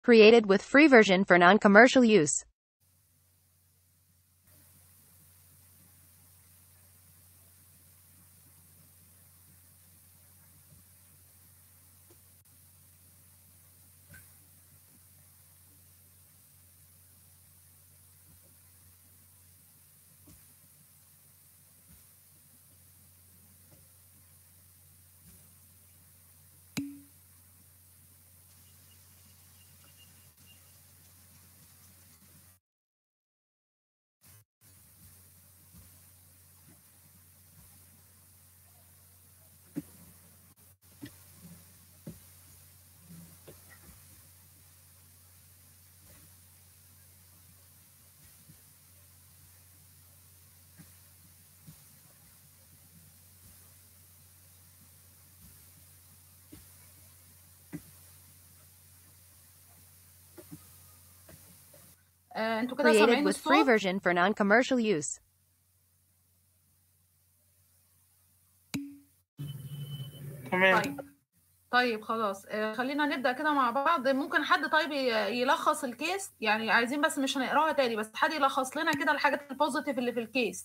Created with free version for non-commercial use. آه، انتوا كده Created سامعين with free الصوت version for non-commercial use. تمام طيب طيب خلاص آه، خلينا نبدأ كده مع بعض ممكن حد طيب ي- يلخص الكيس يعني عايزين بس مش هنقراها تاني بس حد يلخص لنا كده الحاجات البوزيتيف اللي في الكيس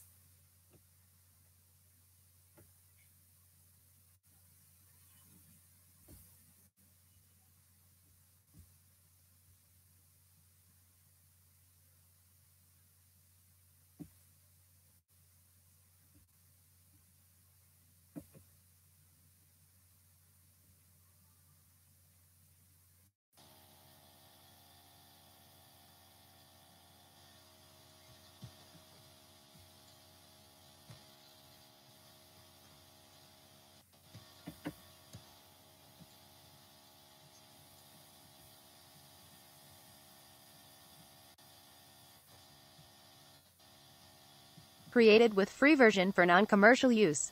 Created with free version for non-commercial use.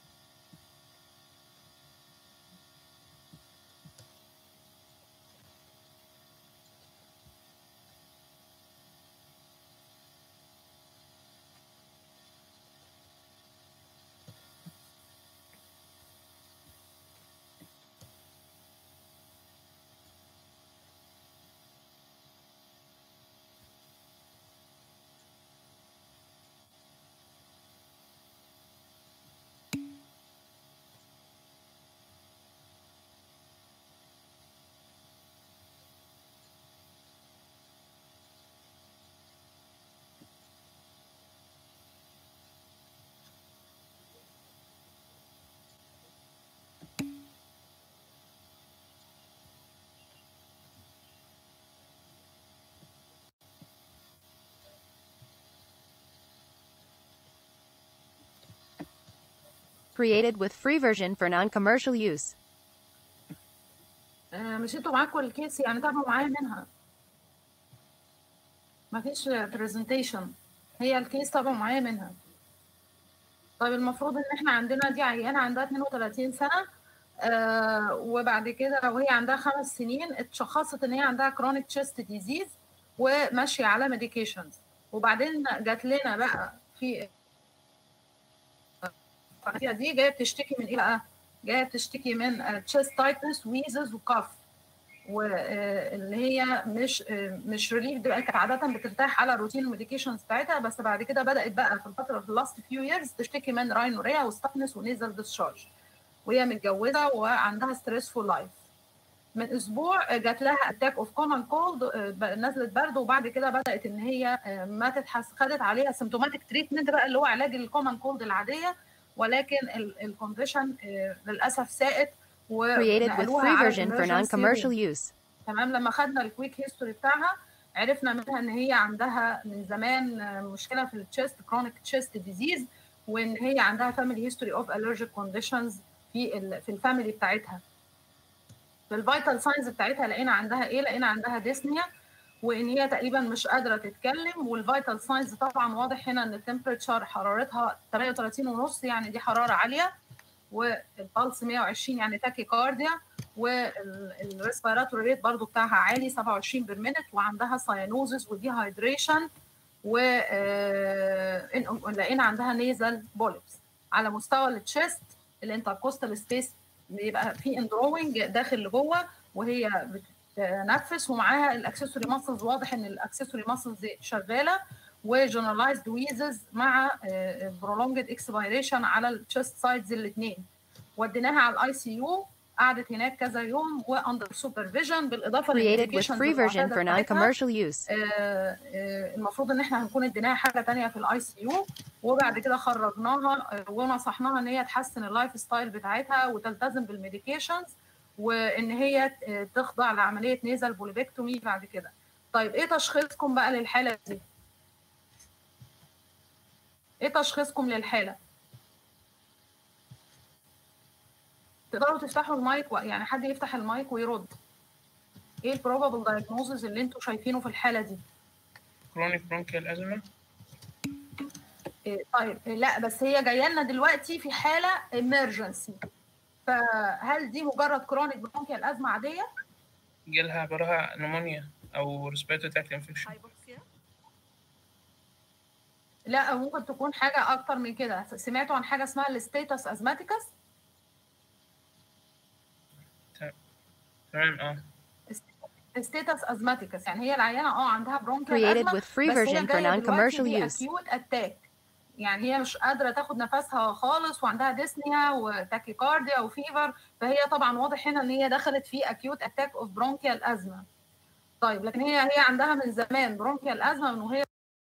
Created with free version for non-commercial use. آه، مش انتوا معاكم الكيس يعني تابعوا معايا منها مفيش برزنتيشن هي الكيس تابعوا معايا منها طيب المفروض ان احنا عندنا دي عيانه عندها 32 سنه آه وبعد كده لو هي عندها خمس سنين اتشخصت ان هي عندها كرونيك تشيست ديزيز وماشيه على ميديكيشنز وبعدين جات لنا بقى في التغذية دي جايه بتشتكي من ايه بقى؟ جايه بتشتكي من تشيست تايتنس ويزز وكاف واللي هي مش آه، مش ريليف دي بقى كانت عاده بترتاح على الروتين الميديكيشنز بتاعتها بس بعد كده بدات بقى في الفتره في اللاست فيو ييرز تشتكي من راينوريا وستافنس ونيزل ديسشارج وهي متجوزه وعندها ستريسفول لايف من اسبوع جات لها اتاك اوف كومن كولد نزلت برد وبعد كده بدات ان هي آه، ما تتحس خدت عليها سيمتوماتيك تريتمنت بقى اللي هو علاج الكومن كولد العاديه ولكن الكونديشن للاسف سائت Created with ونقلوها free على version for emergency non-commercial room. use. تمام لما خدنا الكويك هيستوري بتاعها عرفنا منها ان هي عندها من زمان آه، مشكله في التشيست كرونيك تشيست ديزيز وان هي عندها فاميلي هيستوري اوف الرجيك كونديشنز في ال في الفاميلي بتاعتها في الفيتال ساينز بتاعتها لقينا عندها ايه لقينا عندها ديسنيا وان هي تقريبا مش قادره تتكلم والفيتال ساينز طبعا واضح هنا ان التمبريتشر حرارتها 38 ونص يعني دي حراره عاليه والبلس 120 يعني تاكي كارديا والريسبيراتوري ريت برضو بتاعها عالي 27 بير مينت وعندها ساينوزس وديهايدريشن و آه، إن- لقينا عندها نيزل بوليبس على مستوى التشيست الانتركوستال سبيس بيبقى في اندروينج داخل لجوه وهي بت- تنفس ومعاها الاكسسوري ماسلز واضح ان الاكسسوري ماسلز شغاله وجنرالايزد ويزز مع برولونجد اكسبيريشن على التشست سايدز الاثنين وديناها على الاي سي يو قعدت هناك كذا يوم واندر سوبرفيجن بالاضافه Created with للميديكيشنز free version المعتادة for بتاعتها. non-commercial use. آه، آه، المفروض ان احنا هنكون اديناها حاجه تانية في الاي سي يو وبعد كده خرجناها آه، ونصحناها ان هي تحسن اللايف ستايل بتاعتها وتلتزم بالميديكيشنز وان هي آه، تخضع لعمليه نيزل بوليبكتومي بعد كده طيب ايه تشخيصكم بقى للحاله دي ايه تشخيصكم للحاله تقدروا تفتحوا المايك و... يعني حد يفتح المايك ويرد ايه البروبابل دايجنوزز اللي انتوا شايفينه في الحاله دي كرونيك برونكيال ازمه إيه، طيب إيه، لا بس هي جايه لنا دلوقتي في حاله امرجنسي فهل دي مجرد كرونيك برونكيال ازمه عاديه؟ جالها عبارها نمونيا او ريسبيرتوري تراكت انفكشن لا ممكن تكون حاجه اكتر من كده سمعتوا عن حاجه اسمها الستيتس ازماتيكس تمام اه ستيتس ازماتيكس يعني هي العيانه اه عندها برونكيال Created ازمه with free بس هي version for جايه دلوقتي non-commercial use. اكيوت اتاك يعني هي مش قادره تاخد نفسها خالص وعندها ديسنيا وتاكيكارديا وفيفر فهي طبعا واضح هنا ان هي دخلت في اكيوت اتاك اوف برونكيال ازمه طيب لكن هي هي عندها من زمان برونكيال ازمه من وهي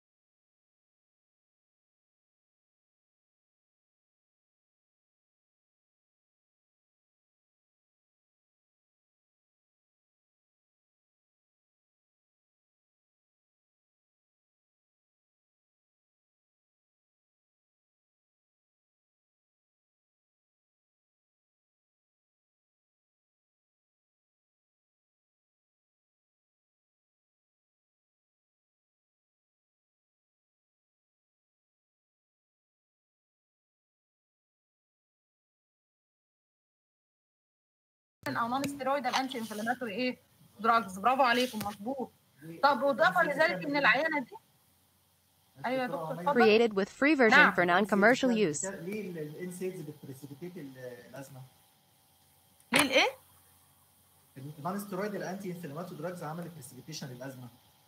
او نون ستيرويدال انتي انفلاماتوري ايه دراجز برافو عليكم مظبوط طب واضافه لذلك ان العيانه دي ايوه يا دكتور اتفضل Created with free version نعم. for non-commercial use. ليه الانسيدز بتبريسيبيتيت الازمه؟ ليه الايه؟ النون ستيرويد الانتي انفلاماتوري دراجز عملت بريسيبيتيشن للازمه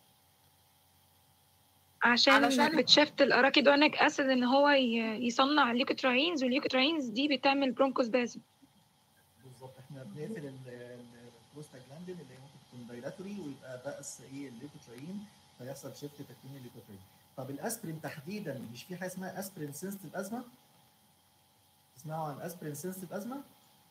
عشان, علشان- عشان بتشفت الاراكيدونيك اسيد ان هو ي- يصنع الليكوتراينز والليكوتراينز دي بتعمل برونكوسبازم بالظبط احنا بنقفل ال- البروستاجلاندين اللي هي ممكن تكون دايلاتوري ويبقى بس ايه الليكوتراين فيحصل شيفت تكوين الليكوتراين طب الاسبرين تحديدا مش في حاجه اسمها اسبرين سنسيتيف ازمه؟ تسمعوا عن اسبرين سنسيتيف ازمه؟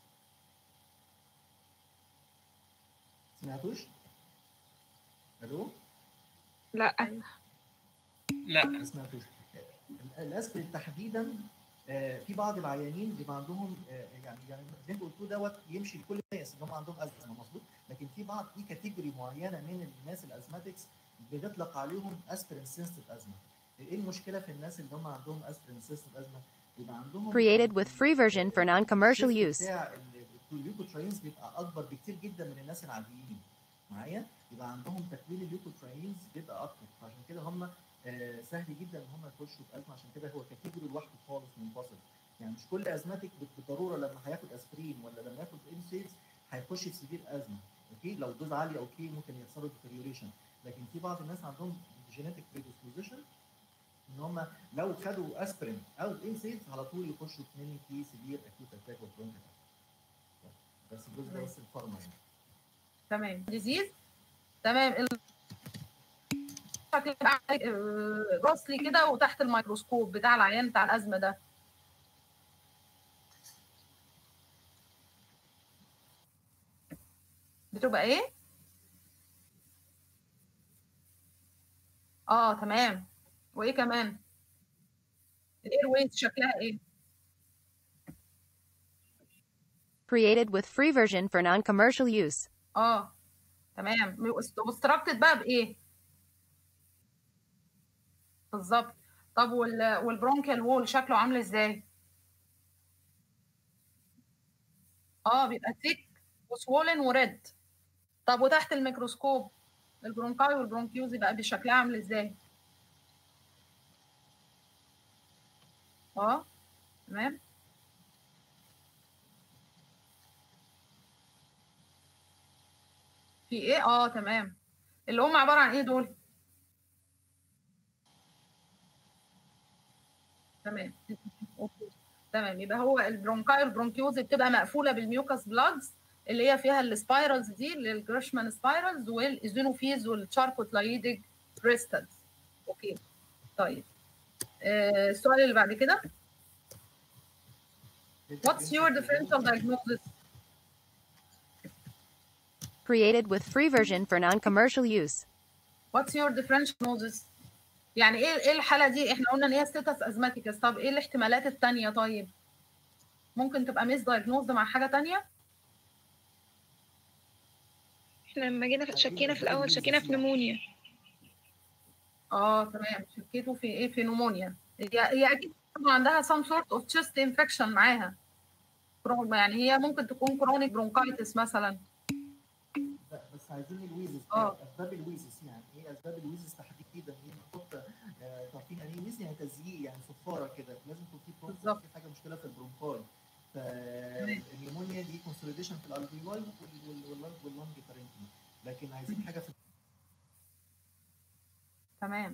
سمعتوش؟ الو؟ لا لا ما سمعتوش ال- الاسبرين تحديدا آه، في بعض العيانين بيبقى عندهم آه، يعني يعني زي ما قلتوا دوت يمشي لكل الناس اللي هم عندهم ازمه مظبوط لكن في بعض في كاتيجوري معينه من الناس الازماتكس بنطلق عليهم اسبرين سنسيتيف ازمه ايه المشكله في الناس اللي هم عندهم اسبرين سنسيتيف ازمه بيبقى عندهم Created with free version for non-commercial الشيفت use. بتاع الليوكوتراينز بيبقى اكبر بكتير جدا من الناس العاديين معايا يبقى عندهم تكوين الليوكوتراينز بيبقى اكتر فعشان كده هم آه، سهل جدا ان هم يخشوا في ازمه عشان كده هو كاتيجوري لوحده خالص منفصل يعني مش كل ازماتيك بت- بالضروره لما هياخد اسبرين ولا لما ياخد انسيدز هيخش في سيفير ازمه اوكي لو دوز عالي اوكي ممكن يحصل له ديتيريوريشن لكن في بعض الناس عندهم جينيتك بريدisposition ان هم لو خدوا اسبرين او انسيدز على طول يخشوا في ميني في سيفير اكيوت اتاك اوف بس الجزء ده بس الفارما يعني تمام ديزيز تمام ال- هتبقى آه، راسلي كده وتحت الميكروسكوب بتاع العيان بتاع الازمه ده بتبقى ايه؟ اه تمام وايه كمان؟ الاير ويز شكلها ايه؟ Created with free version for non-commercial use. اه تمام وستراكتد بقى بايه؟ بالظبط طب وال والبرونكيال وول شكله عامل ازاي؟ اه بيبقى ثيك وسوولن وريد طب وتحت الميكروسكوب البرونكاي والبرونكيوزي بقى بشكلها عامل ازاي؟ اه تمام في ايه اه تمام اللي هم عباره عن ايه دول تمام أوكي. تمام يبقى هو البرونكاي البرونكيوز بتبقى مقفوله بالميوكاس بلادز اللي هي فيها السبايرالز دي اللي الجريشمان سبايرالز والايزينوفيز والشاركوتلايديك كريستالز اوكي طيب آه، السؤال اللي بعد كده What's your differential diagnosis? Created with free version for non-commercial use. What's your differential diagnosis? يعني ايه ايه الحاله دي احنا قلنا ان هي ستاتس ازماتيكس طب ايه الاحتمالات التانية طيب ممكن تبقى ميس دايجنوزد مع حاجه تانية احنا لما جينا في- شكينا في الاول شكينا في نمونيا اه تمام شكيته في ايه في نمونيا هي هي اكيد طبعاً عندها some sort of chest infection معاها برو- يعني هي ممكن تكون كرونيك برونكايتس مثلا لا بس عايزين الويزز آه. اسباب الويزز يعني ايه اسباب الويزز تحديدا ايه نحط آه، تعرفين يعني ايه ويز يعني تزييق يعني صفاره كده لازم يكون في برونكو بالظبط. في حاجه مشكله في البرونكاي فالنيمونيا دي كونسوليديشن في الالفيولاي واللنج واللنج فرنتي لكن عايزين حاجه في تمام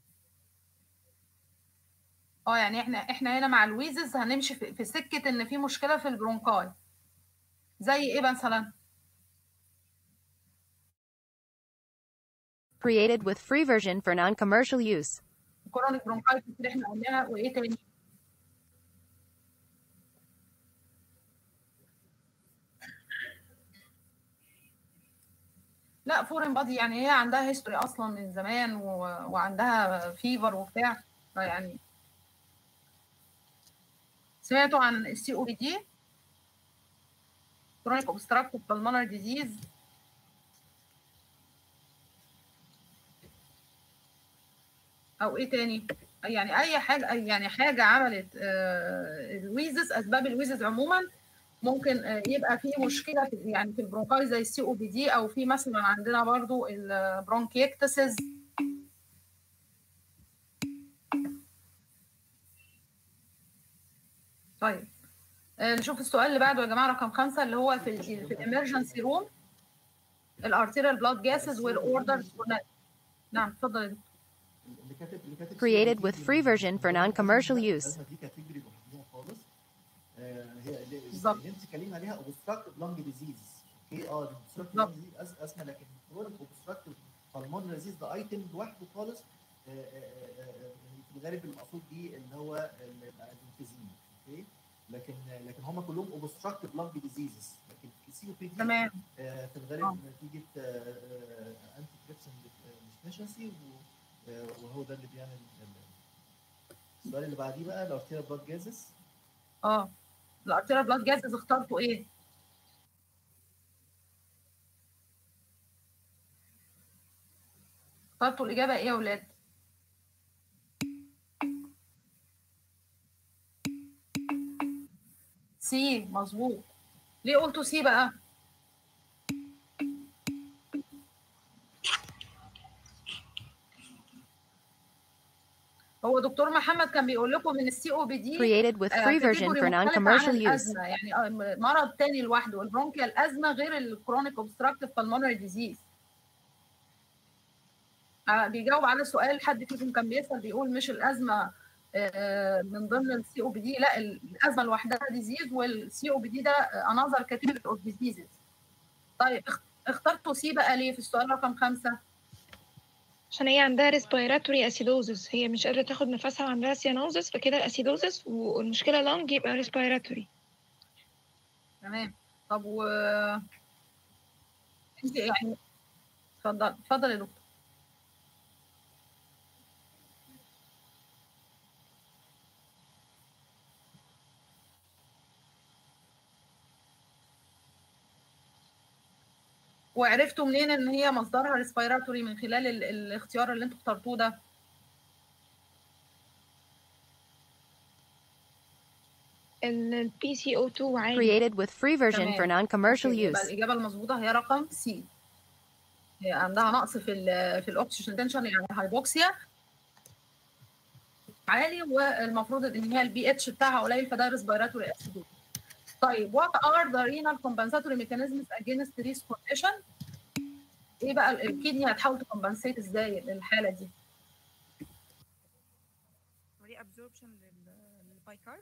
اه يعني احنا احنا هنا مع الويزز هنمشي في, في سكه ان في مشكله في البرونكاي زي ايه مثلا Created with free version for non-commercial use. كرونيك برونكايتس اللي احنا قلناها وايه تاني لا فورين بادي يعني هي عندها هيستوري اصلا من زمان و... وعندها فيفر وبتاع يعني سمعتوا عن السي او بي دي كرونيك اوبستراكتيف بالمونر ديزيز او ايه تاني يعني اي حاجه يعني حاجه عملت آه، الويزز اسباب الويزز عموما ممكن آه، يبقى في مشكله في يعني في البرونكاي زي السي او بي دي او في مثلا عندنا برضو البرونكيكتسز طيب آه، نشوف السؤال اللي بعده يا جماعه رقم خمسه اللي هو في ال في الامرجنسي روم الارتيريال بلاد جاسز والاوردرز نعم اتفضل يا دكتور. اللي كاتب اللي كاتب Created with free version for non-commercial use. الازمه دي كاتيجوري لوحدها خالص آه، هي اللي بالظبط. اللي انت اتكلمنا عليها اوبستراكتيف لانج ديزيز اوكي اه اوبستراكتيف بالظبط. لانج ديزيز اسمى لكن كرونيك اوبستراكتيف بالمون ديزيز ده ايتم لوحده خالص آه، آه، آه، آه، في الغالب المقصود بيه اللي هو ال- الانفيزيم اوكي لكن لكن هم كلهم اوبستراكتيف لانج ديزيزز لكن السي او بي دي تمام آه، في الغالب آه. نتيجه انتي تريبسن ديفشنسي وهو ده اللي بيعمل ال- السؤال اللي بعديه بقى الارتيريال بلاد جازز اه الارتيريال بلاد جازز اخترتوا ايه؟ اخترتوا الاجابه ايه يا اولاد؟ سي مظبوط ليه قلتوا سي بقى؟ هو دكتور محمد كان بيقول لكم ان السي او بي دي Created with آه، free version category for مختلفة non-commercial عن use. الأزمة يعني آه، مرض تاني لوحده البرونكيال أزمة غير الكرونيك اوبستراكتيف بالمونري ديزيز بيجاوب على سؤال حد فيكم كان بيسأل بيقول مش الأزمة آه، من ضمن السي او بي دي لا الأزمة لوحدها ديزيز والسي او بي دي ده انذر كاتيجوري اوف ديزيزز طيب اخ- اخترتوا سي بقى ليه في السؤال رقم خمسة؟ عشان هي عندها ريسبيراتوري اسيدوزس هي مش قادره تاخد نفسها وعندها سيانوزس فكده اسيدوزس والمشكله لونج يبقى ريسبيراتوري تمام طب و انت يعني اتفضل اتفضل يا دكتور وعرفتوا منين ان هي مصدرها ريسبيراتوري من خلال ال- الاختيار اللي انتوا اخترتوه ده البي سي او 2 عالي Created with free version for تمام. non-commercial أوكي، يبقى use. الاجابه المظبوطه هي رقم سي هي عندها نقص في ال في الاكسجين تنشن يعني هايبوكسيا عالي والمفروض ان هي البي اتش بتاعها قليل فده ريسبيراتوري اسيدوز طيب what are the renal compensatory mechanisms against this condition ايه بقى الكدني هتحاول تكمبنسيت ازاي للحاله دي ري ابزوربشن للبايكارب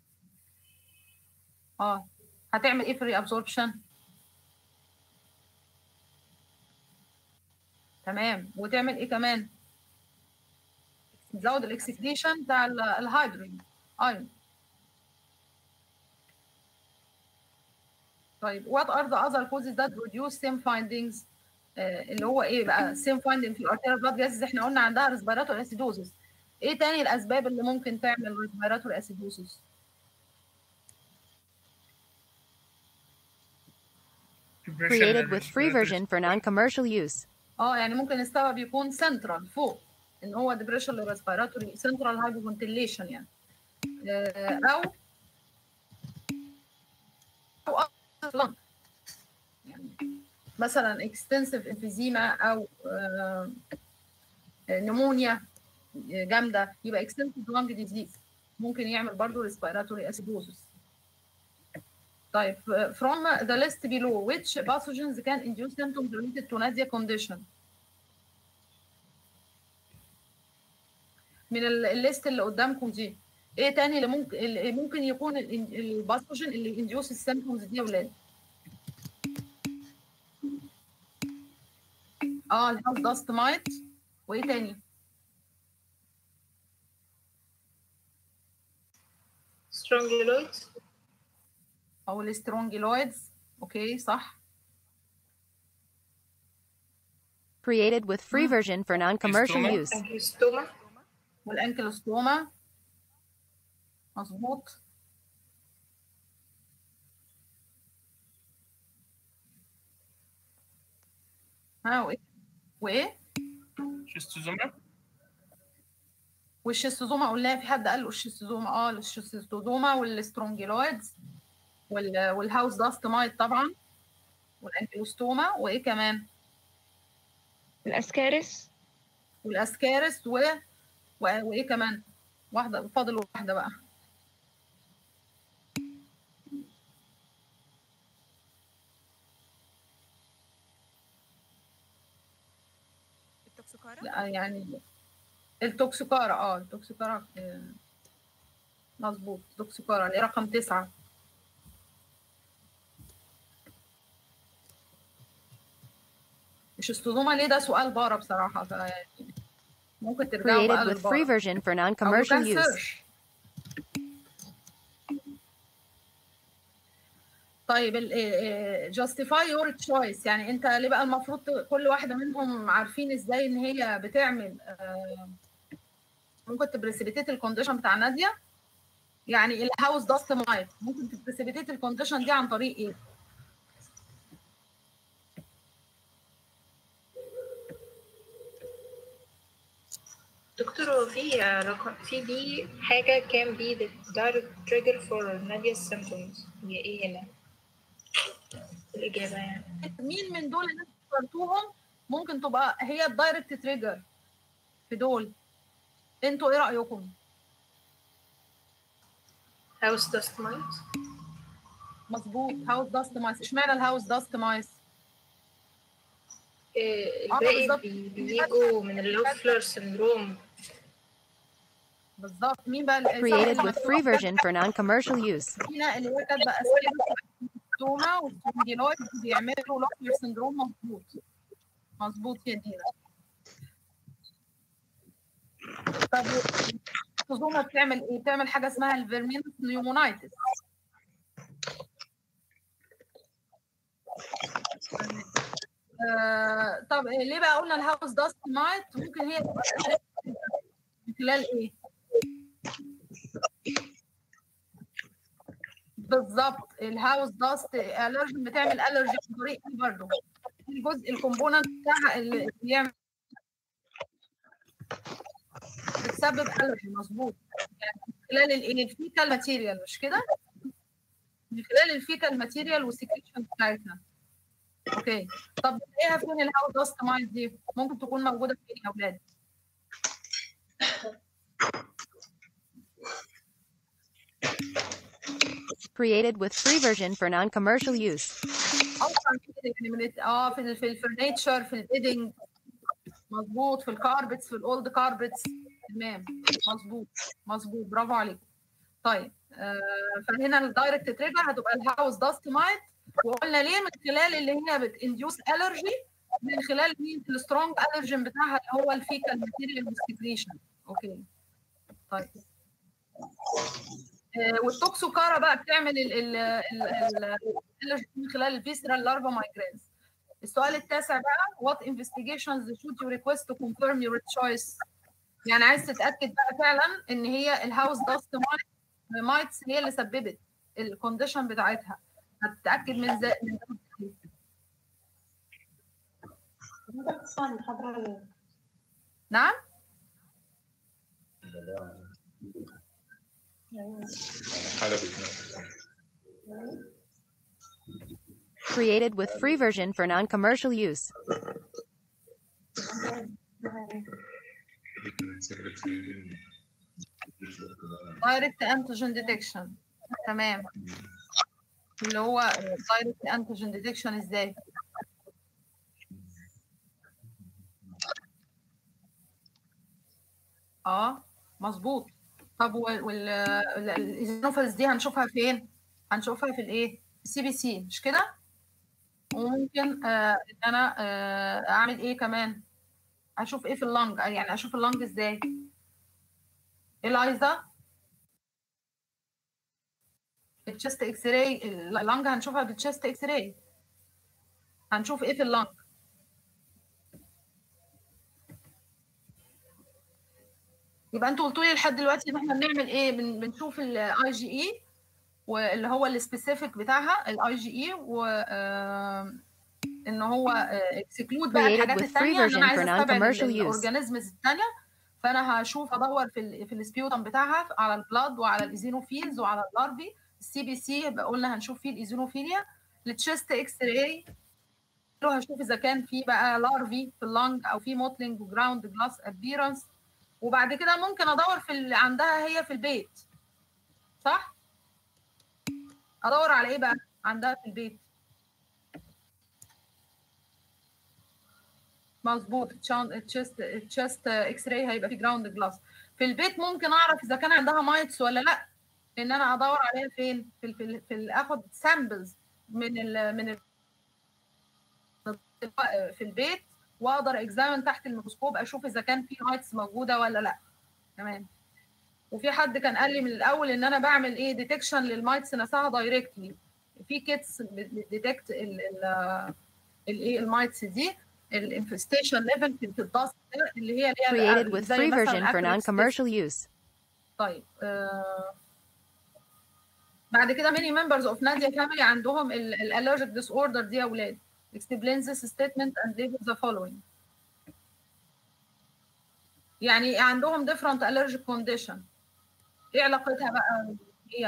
اه هتعمل ايه في الري ابزوربشن تمام وتعمل ايه كمان تزود الاكسكريشن بتاع ال- الهيدروجين ايون طيب what are the other causes that produce same findings آه اللي هو ايه بقى same finding في الارتيريال بلاد جاسز احنا قلنا عندها ريسبيراتوري اسيدوزس ايه تاني الاسباب اللي ممكن تعمل ريسبيراتوري اسيدوزس Created with free version for non-commercial use. اه يعني ممكن السبب يكون سنترال فوق ان هو ديبريشن ريسبيراتوري سنترال هايبوفنتيليشن يعني آه، او او اصلا يعني مثلا اكستنسيف انفيزيما او آه، نمونيا جامده يبقى اكستنسيف لانج ديزيز ممكن يعمل برضه ريسبيراتوري اسيدوزس طيب from the list below which pathogens can induce symptoms related to nausea condition من ال- الليست اللي قدامكم دي ايه تاني اللي ممكن اللي ممكن يكون ال- الباثوجين اللي induce السيمبتومز دي يا ولاد اه الهاوس داست مايت وايه تاني strongyloids او السترونجيلويدز اوكي صح Created with free version for non-commercial Stoma. use. angiostoma والانكلوستوما مظبوط ها وايه وايه شيستوزوما والشيستوزوما قلنا في حد قال الشيستوزوما اه الشيستوزوما والسترونجيلويدز وال والهاوس داست مايت طبعا والانكلوستوما وايه كمان الاسكارس والاسكارس و... و... وايه كمان واحده فاضل واحده بقى التوكسوكارا لا يعني التوكسيكارا اه التوكسيكارا آه، مظبوط توكسيكارا اللي هي رقم تسعة مش استوزوما ليه ده سؤال بارة بصراحة ف- يعني ممكن ترجعوا بقى Created with free للبارة version for أو non-commercial كان use. سيرش طيب جاستيفاي يور تشويس يعني انت ليه بقى المفروض ت- كل واحده منهم عارفين ازاي ان هي بتعمل آه، ممكن تبريسيبيتيت الكونديشن بتاع ناديه يعني الهاوس داست مايت ممكن تبريسيبيتيت الكونديشن دي عن طريق ايه؟ دكتور هو في آه، رقم في دي حاجة can be the direct trigger for Nadia's symptoms هي ايه هنا؟ الإجابة يعني مين من دول اللي انتوا اخترتوهم ممكن تبقى هي الدايركت تريجر في دول انتوا ايه رايكم؟ house dust mite مظبوط هاوس داست مايس اشمعنى الهاوس داست مايس؟ آه، آه، الباقي بالظبط. بي- بيجوا من اللوفلر syndrome بالظبط مين بقى اللي Created with free version for non-commercial use. فينا اللي هي كاتبه اسكيلوما والسبونجيلويد بيعملوا لوكلر سندروم مظبوط مظبوط يا دينا طب الخصومه بتعمل ايه؟ بتعمل حاجه اسمها الفيرمينس نيومونايتس آه طب ليه بقى قلنا الهاوس داست مايت ممكن هي من خلال ايه؟ بالظبط الهاوس داست الرجن بتعمل الرجي عن طريق ايه برضه الجزء الكومبوننت بتاعها اللي بيعمل بتسبب الرجي مظبوط يعني من خلال الايه الفيكال ماتيريال مش كده من خلال الفيكال ماتيريال والسكريشن بتاعتنا اوكي طب ايه فين الهاوس داست مايت دي ممكن تكون موجوده فين يا اولاد Created with free version for non-commercial use. اصلا كده يعني من الت- اه في ال- في الفرنيتشر في البيدنج مظبوط في الكاربتس في الاولد كاربتس تمام مظبوط مظبوط برافو عليك طيب آه فهنا الدايركت تريجر هتبقى الهاوس داست مايت وقلنا ليه من خلال اللي هي بتنديوس الرجي من خلال مين السترونج الرجين بتاعها اللي هو الفيكال ماتيريال سكريشن اوكي طيب آه، والتوكسوكارا بقى بتعمل ال ال ال ال من خلال الفيسرال لارفا مايجرينز السؤال التاسع بقى what investigations should you request to confirm your choice يعني عايز تتاكد بقى فعلا ان هي الهاوس داست مايتس هي اللي سببت الكونديشن بتاعتها هتتاكد من زي من ده نعم Created with free version for non-commercial use. دايركت انتيجين ديتكشن تمام اللي هو دايركت انتيجين ديتكشن ازاي اه مظبوط طب والايزينوفيلز دي هنشوفها فين هنشوفها في الايه السي بي سي مش كده وممكن آه ان انا آه اعمل ايه كمان اشوف ايه في اللنج يعني اشوف اللنج ازاي الايزا التشست اكس راي اللنج هنشوفها بالتشست اكس راي هنشوف ايه في اللنج يبقى انتوا قلتوا لي لحد دلوقتي ان احنا بنعمل ايه بن- بنشوف الاي جي اي واللي هو السبيسيفيك بتاعها الاي جي اي و آه، ان هو اكسكلود بقى Created الحاجات with free الثانيه ان version انا عايزه for استبعد non-commercial use. الاورجانيزمز الثانيه فانا هشوف ادور في ال في السبيوتم بتاعها على البلاد وعلى الايزينوفيلز وعلى اللارفي السي بي سي يبقى قلنا هنشوف فيه الايزينوفيليا التشيست اكس راي هشوف اذا كان في بقى لارفي في اللنج او في موتلينج وجراوند جلاس ابيرنس وبعد كده ممكن ادور في اللي عندها هي في البيت صح ادور على ايه بقى عندها في البيت مظبوط التشست التشست اكس راي هيبقى في جراوند جلاس في البيت ممكن اعرف اذا كان عندها مايتس ولا لا ان انا ادور عليها فين في ال في, ال في ال اخد سامبلز من ال من ال في البيت واقدر اكزامن تحت الميكروسكوب اشوف اذا كان في مايتس موجوده ولا لا تمام وفي حد كان قال لي من الاول ان انا بعمل ايه ديتكشن للمايتس نفسها دايركتلي في كيتس بتديتكت الايه المايتس دي الانفستيشن ليفل في الضغط ده اللي هي اللي هي Created with زي free مثلاً version for Acrylic non-commercial use. طيب آه بعد كده many members of Nadia family عندهم الالرجيك ديس اوردر دي يا اولاد explain this statement and label the following يعني عندهم different allergic condition ايه علاقتها بقى هي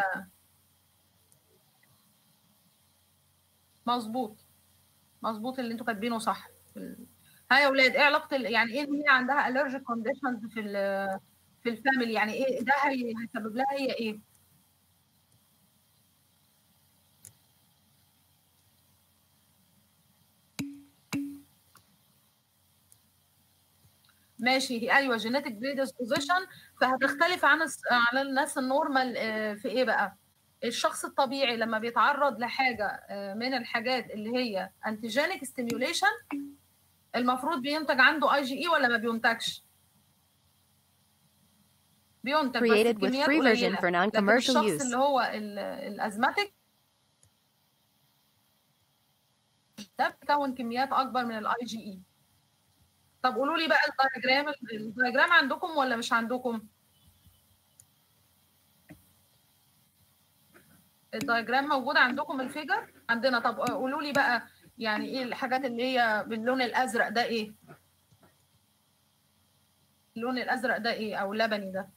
مظبوط مظبوط اللي انتوا كاتبينه صح ها يا اولاد ايه علاقه ال- يعني ايه اللي هي عندها allergic conditions في ال في الفاميلي يعني ايه ده هي- هيسبب لها هي ايه ماشي هي ايوه جينيتك بريدisposition فهتختلف عن الس- عن الناس النورمال آه، في ايه بقى الشخص الطبيعي لما بيتعرض لحاجه آه، من الحاجات اللي هي انتيجينيك ستيميوليشن المفروض بينتج عنده اي جي اي ولا ما بينتجش بينتج بس Created with بكميات free version قليلة. for لكن non-commercial الشخص use. اللي هو ال- الازماتيك ده بيكون كميات اكبر من الاي جي اي طب قولوا لي بقى الدايجرام الدايجرام عندكم ولا مش عندكم الدايجرام موجود عندكم الفيجر عندنا طب قولوا لي بقى يعني ايه الحاجات اللي هي باللون الازرق ده ايه اللون الازرق ده ايه او اللبني ده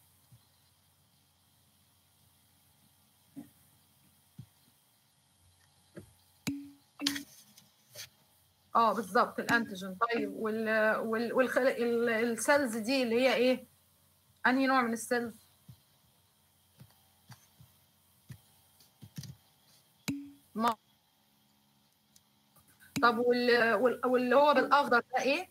اه بالظبط الانتيجين طيب وال وال والخل... ال- السيلز دي اللي هي ايه انهي نوع من السيلز ما طب وال... وال... واللي هو بالاخضر ده ايه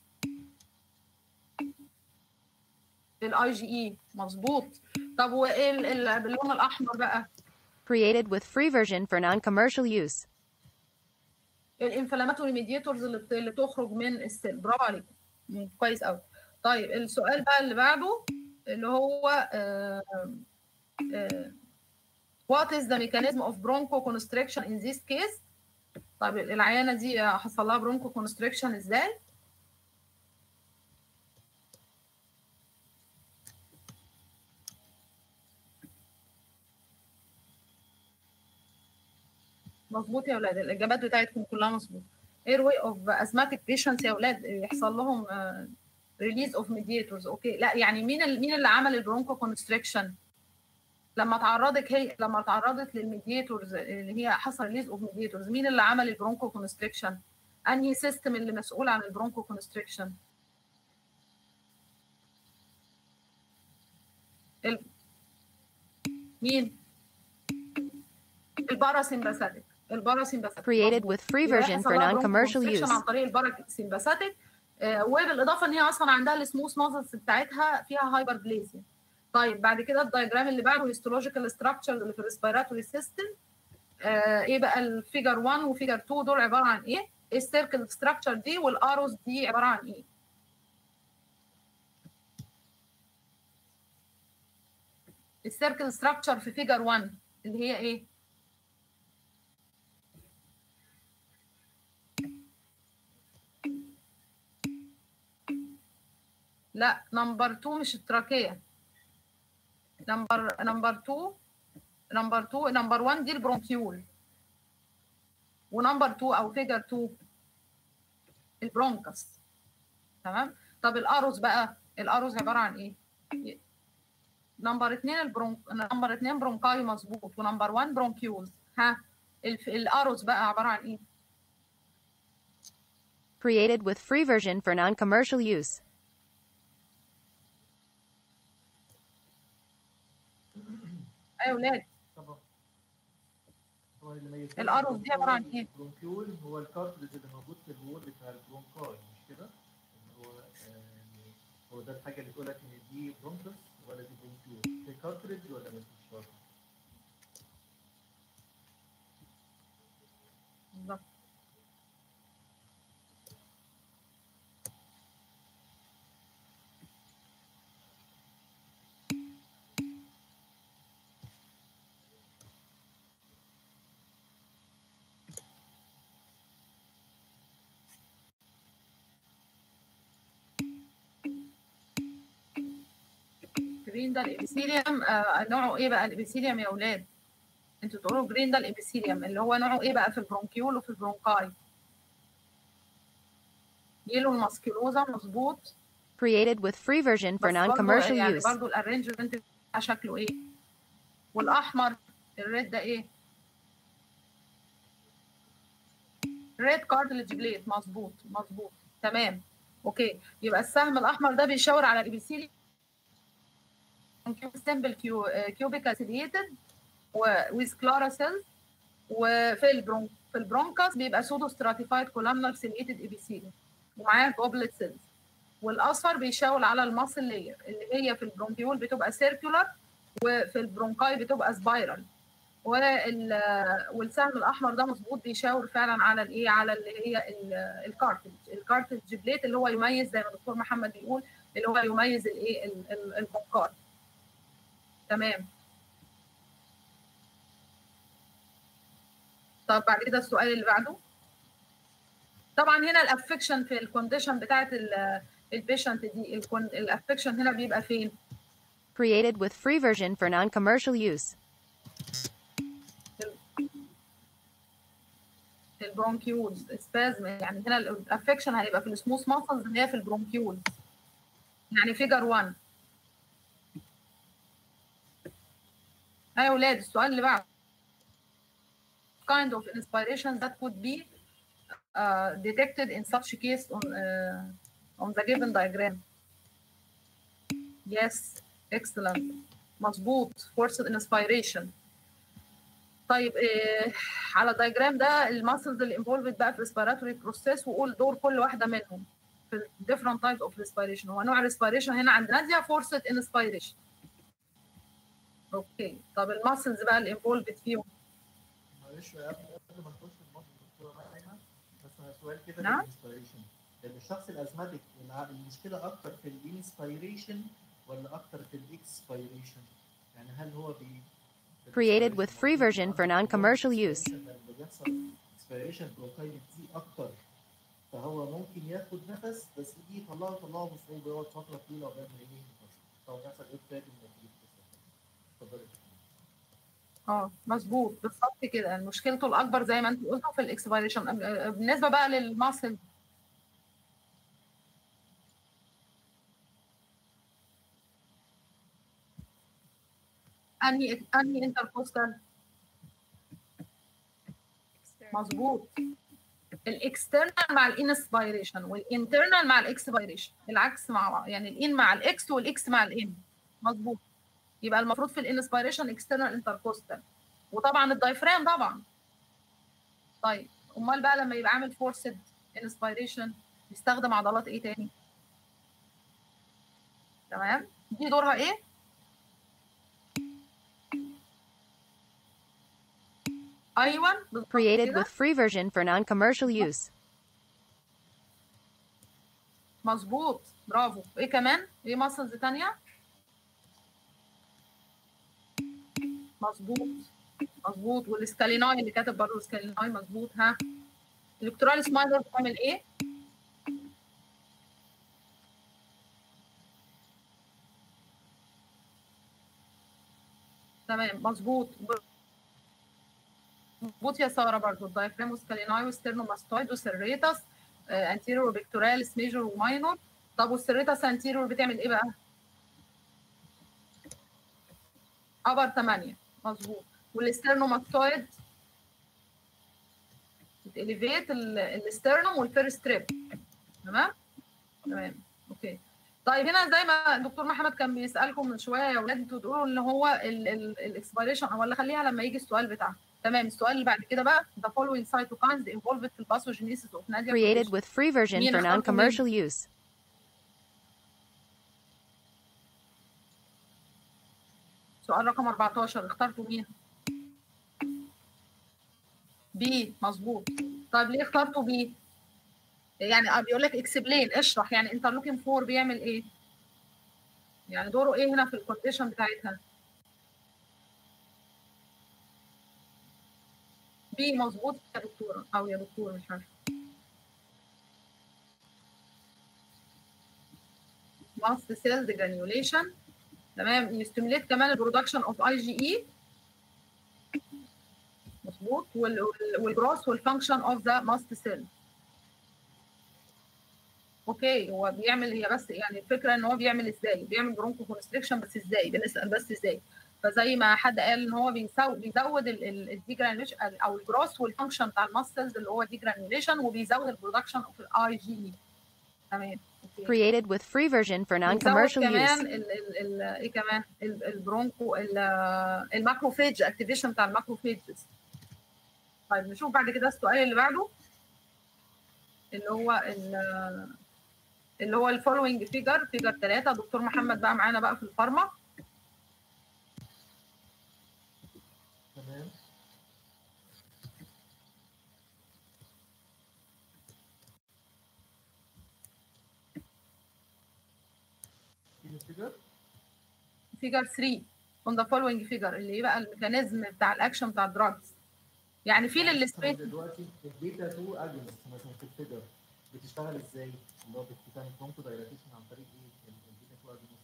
الاي جي اي مظبوط طب وايه ال- ال- باللون الاحمر بقى Created with free version for non-commercial use. الانفلاماتوري ميديتورز اللي بت- اللي تخرج من السيل برافو عليك مم، كويس قوي طيب السؤال بقى اللي بعده اللي هو آه، آه، what is the mechanism of bronchoconstriction in this case طيب العيانه دي حصل لها bronchoconstriction ازاي مظبوط يا اولاد الاجابات بتاعتكم كلها مظبوط اير واي اوف asthmatic patients يا اولاد يحصل لهم ريليز اوف ميديتورز اوكي لا يعني مين ال- مين اللي عمل البرونكو كونستريكشن لما تعرضت هي لما تعرضت للميديتورز اللي هي حصل ريليز اوف ميديتورز مين اللي عمل البرونكو كونستريكشن انهي سيستم اللي مسؤول عن البرونكو كونستريكشن ال... مين الباراسمباثيك الباراسمباثيك Created with free version for non-commercial use. عن طريق الباراسمباثيك آه، وبالاضافه ان هي اصلا عندها السموث ماسلز بتاعتها فيها هايبربليزيا طيب بعد كده الدايجرام اللي بعده هيستولوجيكال ستراكشر اللي في الريسبيراتوري سيستم آه ايه بقى الفيجر 1 وفيجر 2 دول عباره عن ايه؟ ايه السيركل ستراكشر دي والاروز دي عباره عن ايه؟ السيركل ستراكشر في فيجر 1 اللي هي ايه؟ لا نمبر 2 مش التراكية نمبر نمبر 2 نمبر 2 نمبر 1 دي البرونكيول ونمبر 2 او فيجر 2 البرونكس تمام طب الاروز بقى الاروز عباره عن ايه نمبر 2 البرونك نمبر 2 برونكاي مظبوط ونمبر 1 برونكيولز ها الف... الاروز بقى عباره عن ايه Created with free version for non-commercial use. ايوه يا اولاد طبعا هو اللي ميزان الأرز دي عبارة عن إيه؟ البرونكيول هو الكارتريج اللي موجود في الوول بتاع البرونكاي مش كده؟ اللي هو آه، يعني هو ده الحاجه اللي تقول لك ان دي برونكس ولا دي برونكيول دي كارتريج ولا مش شرط؟ بالظبط جرين ده الابيثيليوم آه نوعه ايه بقى الابيثيليوم يا اولاد انتوا تقولوا جرين ده الابيثيليوم اللي هو نوعه ايه بقى في البرونكيول وفي البرونكاي يلو الماسكيلوزا مظبوط Created with free version for بس برضو non-commercial يعني use. برضو الارينجمنت بتاع شكله ايه والاحمر الريد ده ايه ريد كارتلج بليت مظبوط مظبوط تمام اوكي يبقى السهم الاحمر ده بيشاور على الابيثيلي سمبل كيو كيوبيك اسيليتد ويز كلارا سيلز وفي البرون في البرونكاس بيبقى سودو ستراتيفايد كولامنر سيليتد ابيثيلي ومعاه جوبلت سيلز والاصفر بيشاور على الماسل لاير اللي هي في البرونكيول بتبقى سيركولار وفي البرونكاي بتبقى سبايرال وال والسهم الاحمر ده مظبوط بيشاور فعلا على الايه على اللي هي ال- الكارتج الكارتج بليت اللي هو يميز زي ما الدكتور محمد بيقول اللي هو يميز الايه ال- ال- البرونكاي تمام طب بعد كده السؤال اللي بعده طبعا هنا الافكشن في الكونديشن بتاعت البيشنت دي الافكشن هنا بيبقى فين؟ Created with free version for non-commercial use. في البرونكيولز سبازم يعني هنا الافكشن هيبقى في السموث ماسلز اللي هي في البرونكيولز يعني فيجر 1 ايوه يا اولاد السؤال اللي بعده kind of inspiration that could be uh, detected in such case on uh, on the given diagram yes excellent مظبوط forced inspiration طيب إيه على الدايجرام ده الماسلز اللي انفولفد بقى في ريسبيراتوري بروسيس وقول دور كل واحده منهم في different types of respiration هو نوع الريسبيريشن هنا عند ناديه فرصه انسبيريشن اوكي طب الماسلز بقى اللي انفولفد فيهم معلش قبل قبل ما نخش في الموضوع دكتوره مريم بس سؤال كده نعم. الانسبيريشن لان الشخص الازماتيك الع- المشكله اكتر في الانسبيريشن ولا اكتر في الاكسبيريشن يعني هل هو بي Created with free version for non-commercial use. لما بيحصل expiration بروفايل دي اكتر فهو ممكن ياخد نفس بس يجي يطلعه يطلعه بصعوبه يقعد فتره طويله قبل ما يجي فهو بيحصل ايه النتيجه اتفضلي اه مظبوط بالظبط كده مشكلته الاكبر زي ما انت قلتوا في الاكسبيريشن بالنسبه بقى للماسل انهي انهي انتركوستال مظبوط الاكسترنال مع الانسبيريشن والانترنال مع الاكسبيريشن العكس مع بعض يعني الان مع الاكس والاكس مع الان مظبوط يبقى المفروض في الانسبيريشن اكسترنال انتركوستال وطبعا الدايفرام طبعا طيب امال بقى لما يبقى عامل فورسد انسبيريشن يستخدم عضلات ايه تاني تمام دي دورها ايه ايوه بالظبط Created كده. with free version for non-commercial use. مظبوط برافو ايه كمان ايه ماسلز تانية مظبوط مظبوط والسكاليناي اللي كاتب برضه السكاليناي مظبوط ها الكتراليس ماينر بتعمل ايه تمام مظبوط مظبوط يا ساره برضه الدايفرام وسكاليناي وستيرنوماستويد وسيريتاس انتيريور وبيكتوراليس ميجور وماينور طب والسيريتاس انتيريور بتعمل ايه بقى؟ ابر 8 مظبوط والاسترنوماستويد بتليفيت الاسترنوم والفيرست تريب تمام؟ تمام اوكي طيب هنا زي ما الدكتور محمد كان بيسالكم من شويه يا اولاد انتوا تقولوا ان هو الاكسبيريشن ولا خليها لما يجي السؤال بتاعها تمام السؤال اللي بعد كده بقى the following cytokines involved في الباثوجينيسيس of nadia Created with free version مين for اخترتوا مين؟ non-commercial use. سؤال رقم 14 اخترتوا مين؟ بي مظبوط طيب ليه اخترتوا بي؟ يعني بيقول لك اكسبلين اشرح يعني انترلوكين 4 بيعمل ايه؟ يعني دوره ايه هنا في الكونديشن بتاعتها؟ بي مظبوط يا دكتوره او يا دكتور مش عارفه ماست سيل ديجرانيوليشن تمام يستميليت كمان البرودكشن اوف اي جي اي مظبوط والجروس والفانكشن اوف ذا ماست سيل اوكي هو بيعمل هي بس يعني الفكره ان هو بيعمل ازاي بيعمل برونكو كونستريكشن بس ازاي بنسال بس ازاي فزي ما حد قال ان هو بيسو- بيزود الديجرانيوليشن او الجروس والفانكشن بتاع الماسلز اللي هو ديجرانيوليشن وبيزود البرودكشن اوف الاي جي اي تمام اوكي Created with free version for بيزود non-commercial كمان use. ال ال ال ايه كمان ال- البرونكو ال- الماكروفيج اكتيفيشن بتاع الماكروفيجز طيب نشوف بعد كده السؤال اللي بعده اللي هو ال- اللي هو الفولوينج فيجر فيجر 3 دكتور محمد بقى معانا بقى في الفارما تمام في الفيجر فيجر 3 on the following figure اللي ايه بقى الميكانيزم بتاع الاكشن بتاع الدراجز يعني في طب للسبيس دلوقتي البيتا 2 اجنس مثلا في الفيجر بتشتغل ازاي؟ اللي هو بتعمل برونكو دايلاتيشن عن طريق ايه؟ ال- البيتا 2 اجنس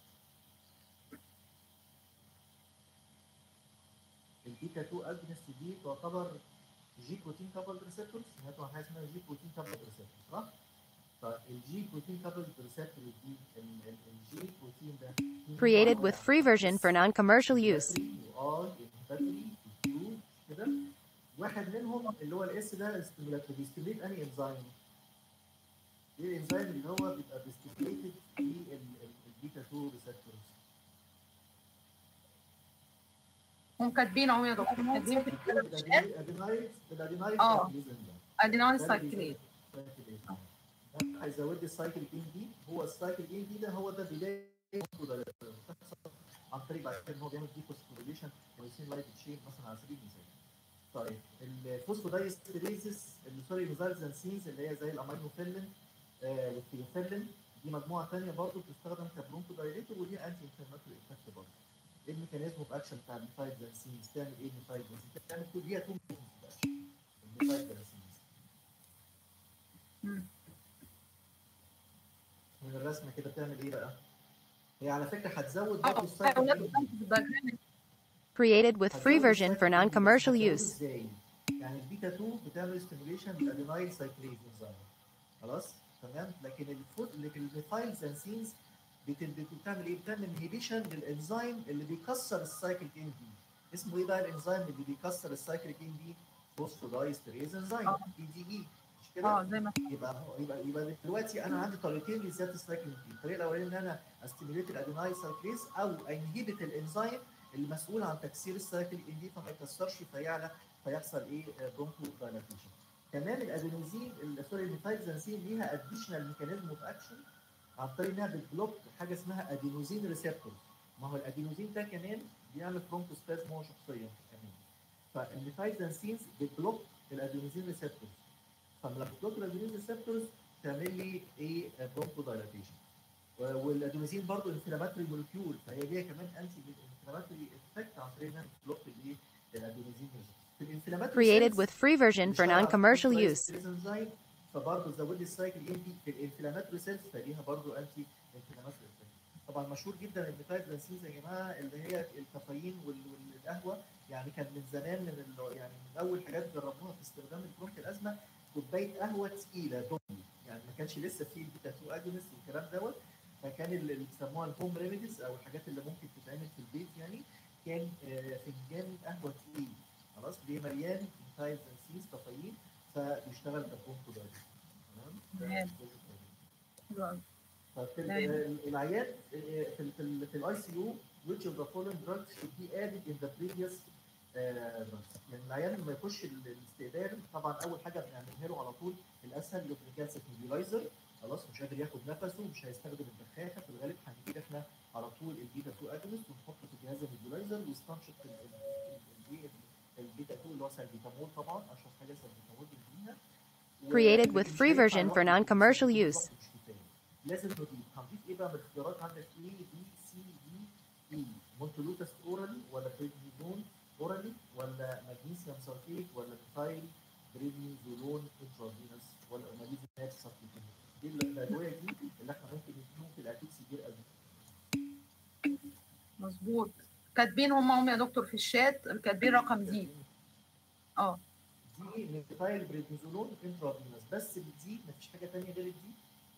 البيتا 2 اجنس دي تعتبر جي بروتين كابل ريسبتورز هي طبعا حاجه اسمها جي بروتين كابل ريسبتور صح؟ فالجي بروتين كابل ريسبتور دي ال- ال- الجي بروتين ده Created with free version for non-commercial use. وار انهبيتوري كيو كده واحد منهم اللي هو الاس ده ستيمولاتوري بيستيموليت انهي انزيم؟ ايه الانزيم اللي هو بيبقى بيستيموليتد في ال- ال- البيتا 2 ريسبتورز هم كاتبين اهو يا دكتور كاتبين في الكتاب الشات الادينايل الادينايل آه. سايكليزم ده. ادينايل ده اللي سايكليز بيزود السايكليزم. ده هيزود لي السايكل جين دي هو السايكل جين دي ده هو ده بدايه بتحصل عن طريق بعد كده ان هو بيعمل ديفوسفوريليشن ويسين لايت تشين مثلا على سبيل المثال. طيب الفوسفودايستريزس اللي سوري ميزالزانسينز اللي هي زي الامينوفيلين آه والثيوفيلين دي مجموعه ثانيه برضه بتستخدم كبرونكو دايليتور ودي انتي انفلاماتوري افكت برضه. ايه الميكانيزم اوف اكشن بتاع الميثايلزانسينز تعمل ايه الميثايلزانسينز؟ تعمل كل دي تو ميكانيزم اوف اكشن. الميثايلزانسينز مم. من الرسمه كده بتعمل ايه بقى؟ هي على فكره هتزود اه برضه السايكل اولاد جين قدامكم في الدياجرام Created with free version for non-commercial use. ازاي؟ يعني البيتا 2 بتعمل ستيميوليشن للادينايل سايكليز انزيم خلاص تمام لكن الفوت لكن الميثايل زانسينز بت- بت- بتعمل ايه؟ بتعمل انهيبيشن للانزيم اللي بيكسر السايكل ان دي اسمه ايه بقى الانزيم اللي بيكسر السايكل ان دي؟ فوسفودايستريز انزيم آه. اي دي اي مش كده؟ اه زي ما يبقى هو- يبقى يبقى دلوقتي انا عندي طريقتين لزياده السايكلين دي الطريقه الاولانيه ان انا استيميليت الادينايل سايكليز او انهيبت الانزيم اللي مسؤول عن تكسير السايكل ان دي فما يكسرش فيعلى فيحصل ايه برونكو دايلاتيشن كمان الادينوزين ال- سوري الميثايلزانسين ليها اديشنال ميكانيزم اوف اكشن عن طريق انها بتبلوك حاجه اسمها ادينوزين ريسبتور ما هو الادينوزين ده كمان بيعمل برونكوسبازم هو شخصيا كمان فالميثايلزانسينز بتبلوك الادينوزين ريسبتور فلما بتبلوك الادينوزين ريسبتورز تعمل لي ايه برونكو دايلاتيشن والادينوزين برضه انفلاماتوري مولكيول فهي ليها كمان انتي انفلاماتوري افكت عن طريق انها بتبلوك الايه الادينوزين في الانفلاماتوري Created with free version for non-commercial use. enzyme فبرضه زود لي السايكل ان دي في الانفلاماتوري سيلز فليها برضه انتي انفلاماتوري طبعا مشهور جدا الميثايلزانسينز يا جماعه اللي هي الكافيين وال- والقهوه يعني كان من زمان من ال- يعني من اول حاجات جربوها في استخدام البرونك الازمه كوبايه قهوه تقيله دمي يعني ما كانش لسه في البيتا 2 اجونست والكلام دوت فكان اللي اللي بيسموها الهوم ريميديز او الحاجات اللي ممكن تتعمل في البيت يعني كان آه، فنجان قهوه تقيل خلاص ليه مليان ميثايلزانسينز كافيين فبيشتغل كبرونكو دايليتور تمام تمام. حلو قوي ففي ال- تمام. العيان في ال في ال في الاي سي يو which of the following drugs should be added in the previous uh, drugs يعني العيان لما يخش ال- الاستقبال طبعا اول حاجه بنعملها له على طول الاسهل لوبريكانسيك نيبيولايزر خلاص مش قادر ياخد نفسه مش هيستخدم البخاخه في الغالب هنجيب احنا على طول البيتا 2 اجونست ونحطه في جهاز النيبيولايزر ويستنشق ال- ال- ال- ال- البيتا 2 اللي هو سالبيتامول طبعا اشهر حاجه سالبيتامول بنديها Created with free version for non-commercial use. لازم نضيف هنضيف ايه بقى من الاختيارات عندك اي بي سي دي اي مونتولوتس اورالي ولا بريدنيزون اورالي ولا مغنيسيوم سلفيت ولا ميثايل بريدنيزولون انترافينوس ولا اماليزينات سلفيت دي الادويه دي اللي احنا ممكن نديهم في الاتيك سيفير ازمه مظبوط كاتبين هم هم يا دكتور في الشات كاتبين رقم دي اه دي ميثايل بريدنيزولون انترافينوس بس دي مفيش حاجه ثانيه غير دي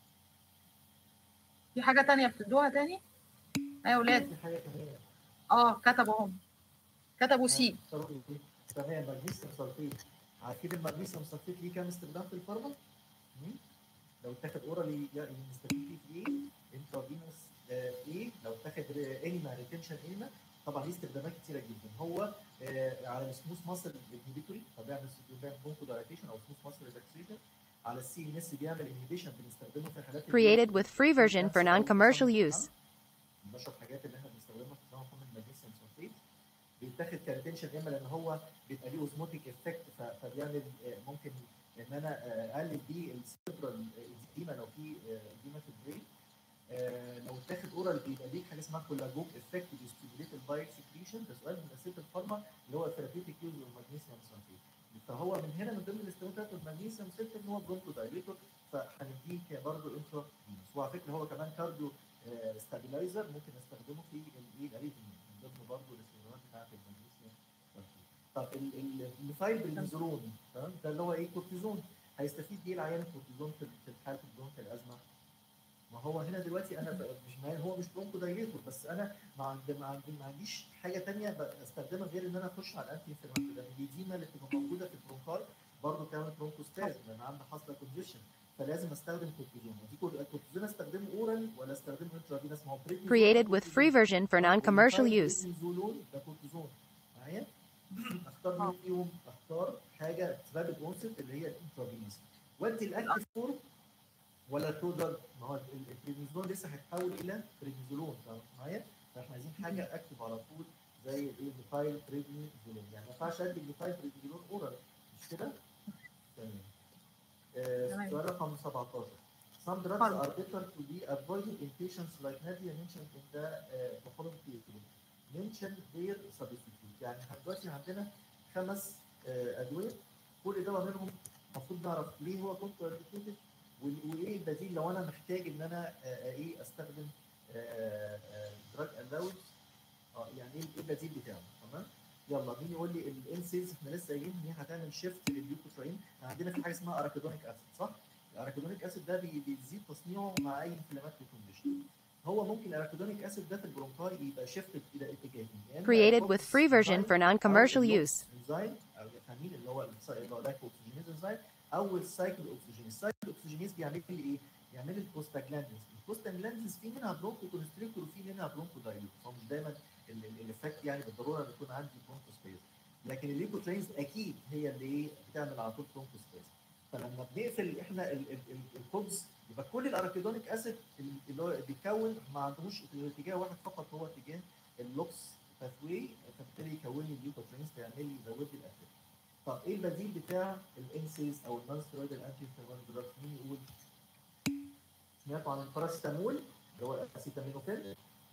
في حاجه تانية بتدوها تاني ايوه يا ولاد في حاجه كمان اه كتبوا هم كتبوا سي تمام مغنيسيوم سلفيت عارفين المغنيسيوم سلفيت ليه كام استخدام في الفارما؟ مم؟ لو اتاخد اورالي يعني نستفيد فيه في ايه؟ انترافينوس ايه؟ لو اتاخد انيما ريتنشن انيما طبعا ليه استخدامات كتيره جدا هو آه، على السموث ماسل انهبيتوري فبيعمل بيعمل بونكو دايلاتيشن او سموث ماسل ريلاكسيشن على السي ان اس بيعمل انهبيشن بنستخدمه في حالات Created with free version for non-commercial use. من اشهر الحاجات اللي احنا بنستخدمها في نظام حمل المغنيسيوم سلفيت بيتاخد كريتنشن اما لان هو بيبقى ليه اوزموتيك افكت فبيعمل آه، ممكن ان انا آه، اقلل بيه السيبرال اديما لو في اديما في البرين آه، لو اتاخد اورال بيبقى ليه حاجه اسمها كولاجوك افكت بيستيميليت البايل سكريشن ده سؤال من اسئله الفارما اللي هو ثيرابيوتيك يوز للمغنيسيوم سلفيت فهو من هنا من ضمن الاستخدامات المغنيسيوم سلفيت ان هو برونكو دايليتور فهنديه برضه انترا وعلى فكره هو كمان كارديو ستابلايزر ممكن نستخدمه في الايه الاريثميا من ضمن برضه الاستخدامات بتاعت المغنيسيوم سلفيت. طب ال- ال- الميثايل بالنزولون تمام ده اللي هو ايه كورتيزون هيستفيد بيه العيان الكورتيزون في في حاله البرونك الازمه ما هو هنا دلوقتي انا ب- مش ما هو مش برونكو دايليتور بس انا ما عندي ما عندي ما عنديش حاجه ثانيه بستخدمها غير ان انا اخش على الانتي انفلاماتوري لان الاديمه اللي بتبقى موجوده في البرونكاي برضه تعمل برونكوستاز لان عندي حاصله كونجيشن فلازم استخدم كورتيزون ودي كور- الكورتيزون استخدمه اورال ولا استخدمه انترافينوس ما هو بريدنيزون Created with free version for non-commercial use. بريدنيزولون ده كورتيزون معايا اختار مين فيهم اختار حاجه رابد اونست اللي هي الانترافينوس وانت الاكتف فورم ولا التودر ما هو ال- ال- البريدنيزولون لسه هيتحول الى بريدنيزولون فاهم معايا فاحنا عايزين حاجه اكتف على طول زي الايه الميثايل بريدنيزولون يعني ما ينفعش ادي الميثايل بريدنيزولون اورال مش كده؟ تمام آه، تمام. سؤال رقم 17 Some drugs اتفضل. are better to be avoided in patients like Nadia mentioned in the uh, the following table. Mention their substitute. يعني إحنا دلوقتي عندنا خمس آه، أدوية كل دواء منهم المفروض نعرف ليه هو كونتر انديكيتد وايه البديل لو انا محتاج ان انا آه، آه، ايه استخدم دراج الاونس اه يعني ايه إيه البديل بتاعه تمام يلا مين يقول لي الان سيلز احنا لسه قايلين ان هي هتعمل شيفت للليوكوتراين عندنا في حاجه اسمها اراكيدونيك اسيد صح؟ الاراكيدونيك اسيد ده بي- بيزيد تصنيعه مع اي انفلاماتوري كونديشن هو ممكن الاراكيدونيك اسيد ده في البرونكاي يبقى شيفت الى اتجاهين يا إما Created الأوكس with free version إنزيم for non-commercial أو use. انزيم او فاهمين اللي هو الس- اللي هو لايك اوكسجينيز انزيم او السايكل اوكسجينيز السايكل اوكسجينيز بيعمل لي ايه؟ بيعمل لي البروستاجلاندينز البروستاجلاندينز في منها برونكو كونستريكتور وفي منها برونكو دايلوت هو مش دايما ال- ال- الايفكت يعني بالضروره ان يكون عندي برونكو سبيس لكن الليكوترينز اكيد هي اللي ايه بتعمل على طول برونكو سبيس فلما بنقفل احنا ال- ال- ال- الكودز يبقى كل الاركيدونيك اسيد اللي هو بيكون ما عندهوش اتجاه واحد فقط هو اتجاه اللوكس باثوي فبالتالي يكون لي الليكوترينز فيعمل لي يزود لي الاكل طب ايه البديل بتاع الانسيز او النون ستيرويد الانتي انفلاماتوري دراج مين يقول؟ سمعتوا عن الباراسيتامول اللي هو الاسيتامينوفين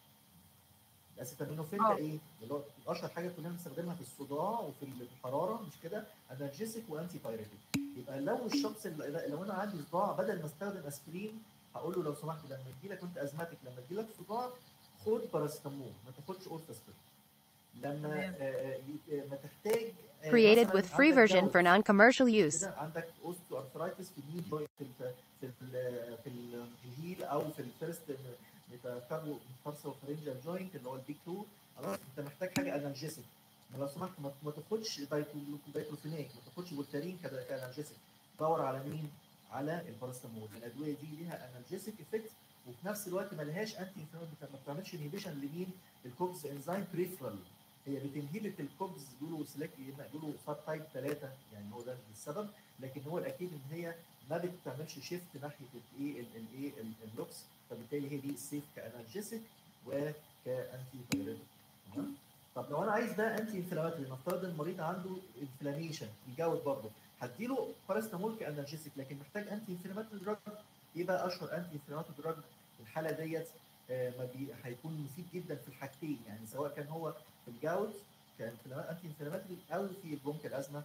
الاسيتامينوفين ده آه. ايه؟ اللي هو اشهر حاجه كلنا بنستخدمها في الصداع وفي الحراره مش كده؟ انرجيسيك وانتي بايريتيك يبقى لو الشخص اللي لو انا عندي صداع بدل ما استخدم اسبرين هقول له لو سمحت لما تجي لك وانت ازماتيك لما تجي لك صداع خد باراسيتامول ما تاخدش اورفاسبرين لما تمام. آه، آه، ي- ما تحتاج آه، Created مثلاً with free عندك version gout. for non-commercial use. كده عندك اوستو ارثرايتس في الني جوينت في ال في ال في ال- في الهيل او في الفيرست ميتاكاربو فرنجال جوينت اللي هو البيك 2 خلاص انت محتاج حاجه انرجيسك لو سمحت ما ما تاخدش دايكلو- دايكلوفيناك ما تاخدش فولتارين كده كانرجيسك دور على مين؟ على الباراسيتامول الادويه دي ليها انرجيسك افكت وفي نفس الوقت ما لهاش انتي انفلاماتوري ما بتعملش انهبيشن لمين؟ الكوكس انزيم بريفرال هي بتنهبت الكوبز بيقولوا سلك بيقولوا سب تايب 3 يعني هو ده السبب لكن هو الاكيد ان هي ما بتعملش شيفت ناحيه الايه الايه اللوكس فبالتالي هي دي السيف كانرجيسك وكانتي بايريتك تمام طب لو انا عايز ده انتي انفلاماتوري نفترض المريض عنده انفلاميشن يجاوب برضه هديله باراستامول كانرجيسك لكن محتاج انتي انفلاماتوري دراج ايه بقى اشهر انتي انفلاماتوري دراج في الحاله ديت آه، ما بي... هيكون مفيد جدا في الحاجتين يعني سواء كان هو في الجاوت كانتي انفلاماتوري او في البرونك الازمه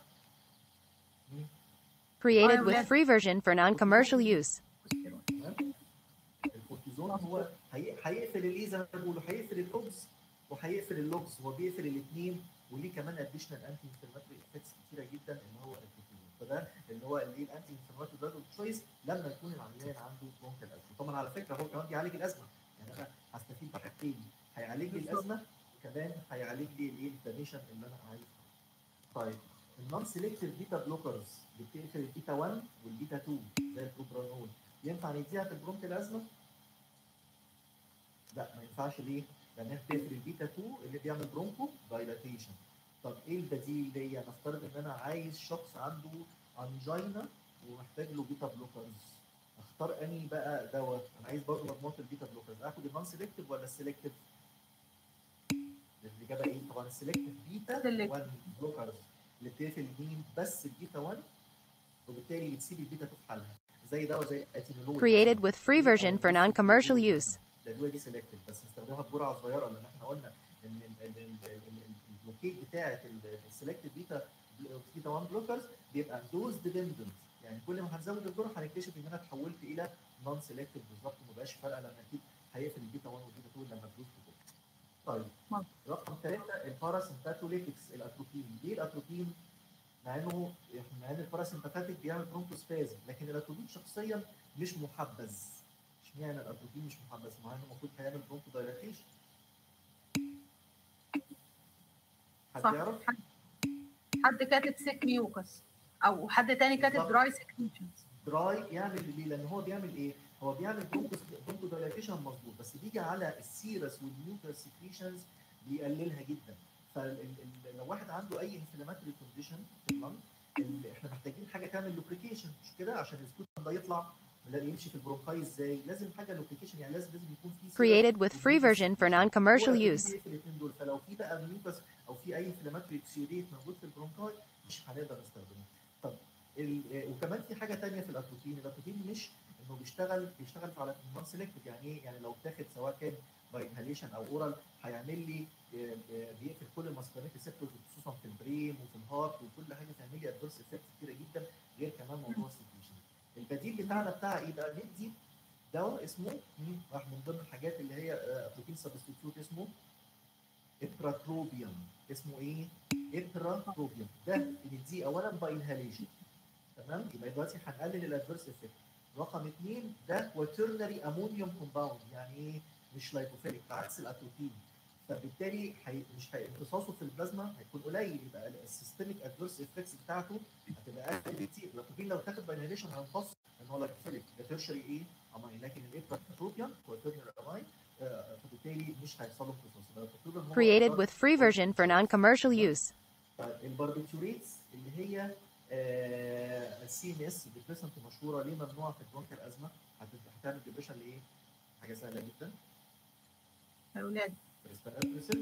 مم. Created with free version for non-commercial use. تمام الكورتيزون هو هي- هيقفل الايه زي ما بيقولوا هيقفل الكوبز وهيقفل اللوكس هو بيقفل الاثنين وليه كمان اديشنال انتي انفلاماتوري افكتس كتيره جدا ان هو الكورتيزون فده اللي هو الايه الانتي انفلاماتوري دراج تشويس لما يكون العيان عنده برونكال ازمه طبعا على فكره هو كمان بيعالج الازمه يعني انا هستفيد بحاجتين هيعالج لي الازمه وكمان هيعالج لي الايه الانفلاميشن اللي انا عايزه طيب النون سيلكتيف بيتا بلوكرز اللي بتقفل البيتا 1 والبيتا 2 زي البروبرانول ينفع نديها في البرونك الازمه؟ لا ما ينفعش ليه؟ لانها بتقفل البيتا 2 اللي بيعمل برونكو دايلاتيشن طب ايه البديل ليا؟ نفترض ان انا عايز شخص عنده انجينا ومحتاج له بيتا بلوكرز اختار انهي بقى دواء؟ انا عايز برضه مجموعه البيتا بلوكرز اخد النون سيلكتيف ولا السيلكتيف؟ الاجابه ايه؟ طبعا السيلكتيف بيتا Selective. 1 بلوكرز اللي بتقفل مين بس البيتا 1 وبالتالي بتسيب البيتا 2 في حالها زي دواء زي اتينولول Created with free version for non-commercial use. الادويه دي سيلكتيف بس نستخدمها بجرعه صغيره لان احنا قلنا ان ال- ال- ال- ال- البلوكيد بتاعه السيلكتيف بيتا بيتا 1 بلوكرز بيبقى دوز ديبندنت يعني كل ما هنزود الجرعه هنكتشف ان انا اتحولت الى نون سيلكتيف بالظبط ما بقاش فارقه لان اكيد هيقفل البيتا 1 والبيتا 2 لما الدوز تكون طيب مظبوط. رقم ثلاثه الباراسمباتوليتكس الاتروبين ليه الاتروبين مع انه مع ان الباراسمباتيك بيعمل برونكوسبازم لكن الاتروبين شخصيا مش محبذ اشمعنى الاتروبين مش محبذ مع انه المفروض هيعمل برونكو دايلاتيشن حد صح يعرف؟ حد- حد كاتب سيك ميوكس او حد تاني كاتب بالظبط. دراي سكريشنز دراي يعمل ليه؟ لان هو بيعمل ايه؟ هو بيعمل برونكو برونكو دايلاتيشن مظبوط بس بيجي على السيرس والنيوكلير سكريشنز بيقللها جدا فلو واحد عنده اي انفلاماتوري كونديشن في اللنج ال- احنا محتاجين حاجه تعمل لوبريكيشن مش كده عشان السكوت ده يطلع لا يمشي في البرونكاي ازاي لازم حاجه لوبريكيشن يعني لازم لازم يكون في Created with free version for non-commercial هو use. في الاثنين دول فلو في بقى ميوكس او في اي انفلاماتوري اكسيوديت موجود في البرونكاي مش هنقدر نستخدمه طب ال- آه، وكمان في حاجه ثانيه في الاتروبين الاتروبين مش انه بيشتغل بيشتغل على نون سيلكتيف يعني ايه يعني لو اتاخد سواء كان باي انهاليشن او اورال هيعمل لي آه، آه، بيقفل كل المسكرات ريسبتورز خصوصا في البرين وفي الهارت وكل حاجه تعمل لي ادفيرس افكت كتيره جدا غير كمان موضوع السكريشن البديل بتاعنا بتاع ايه بقى ندي دواء اسمه مم، واحد من ضمن الحاجات اللي هي اتروبين سبستيتيوت اسمه ابراتروبيوم اسمه ايه؟ ابراتروبيوم ده بنديه اولا باي انهاليشن تمام يبقى دلوقتي هنقلل الادفيرس افكت رقم اثنين ده كواترنري امونيوم كومباوند يعني ايه مش لايكوفيليك عكس الاتروبين فبالتالي حي... مش هي... امتصاصه في البلازما هيكون قليل يبقى السيستميك ادفيرس افكتس بتاعته هتبقى اقل بكتير الاتروبين لو اتاخد باي انهاليشن هيمتص ان هو لايكوفيليك ده تيرشري ايه؟ امين لكن الابراتروبيوم كواترنري امين آه، فبالتالي مش هيحصل له امتصاص يبقى الاتروبيوم هو Created أكتر- with free version for non-commercial use. طيب الباربيتوريتس اللي هي السي ام اس ديبريسنت مشهوره ليه ممنوعه في البرونكيال ازمه هت- هتعمل ديبريشن لايه؟ حاجه سهله جدا اولاد ريسبيراتوري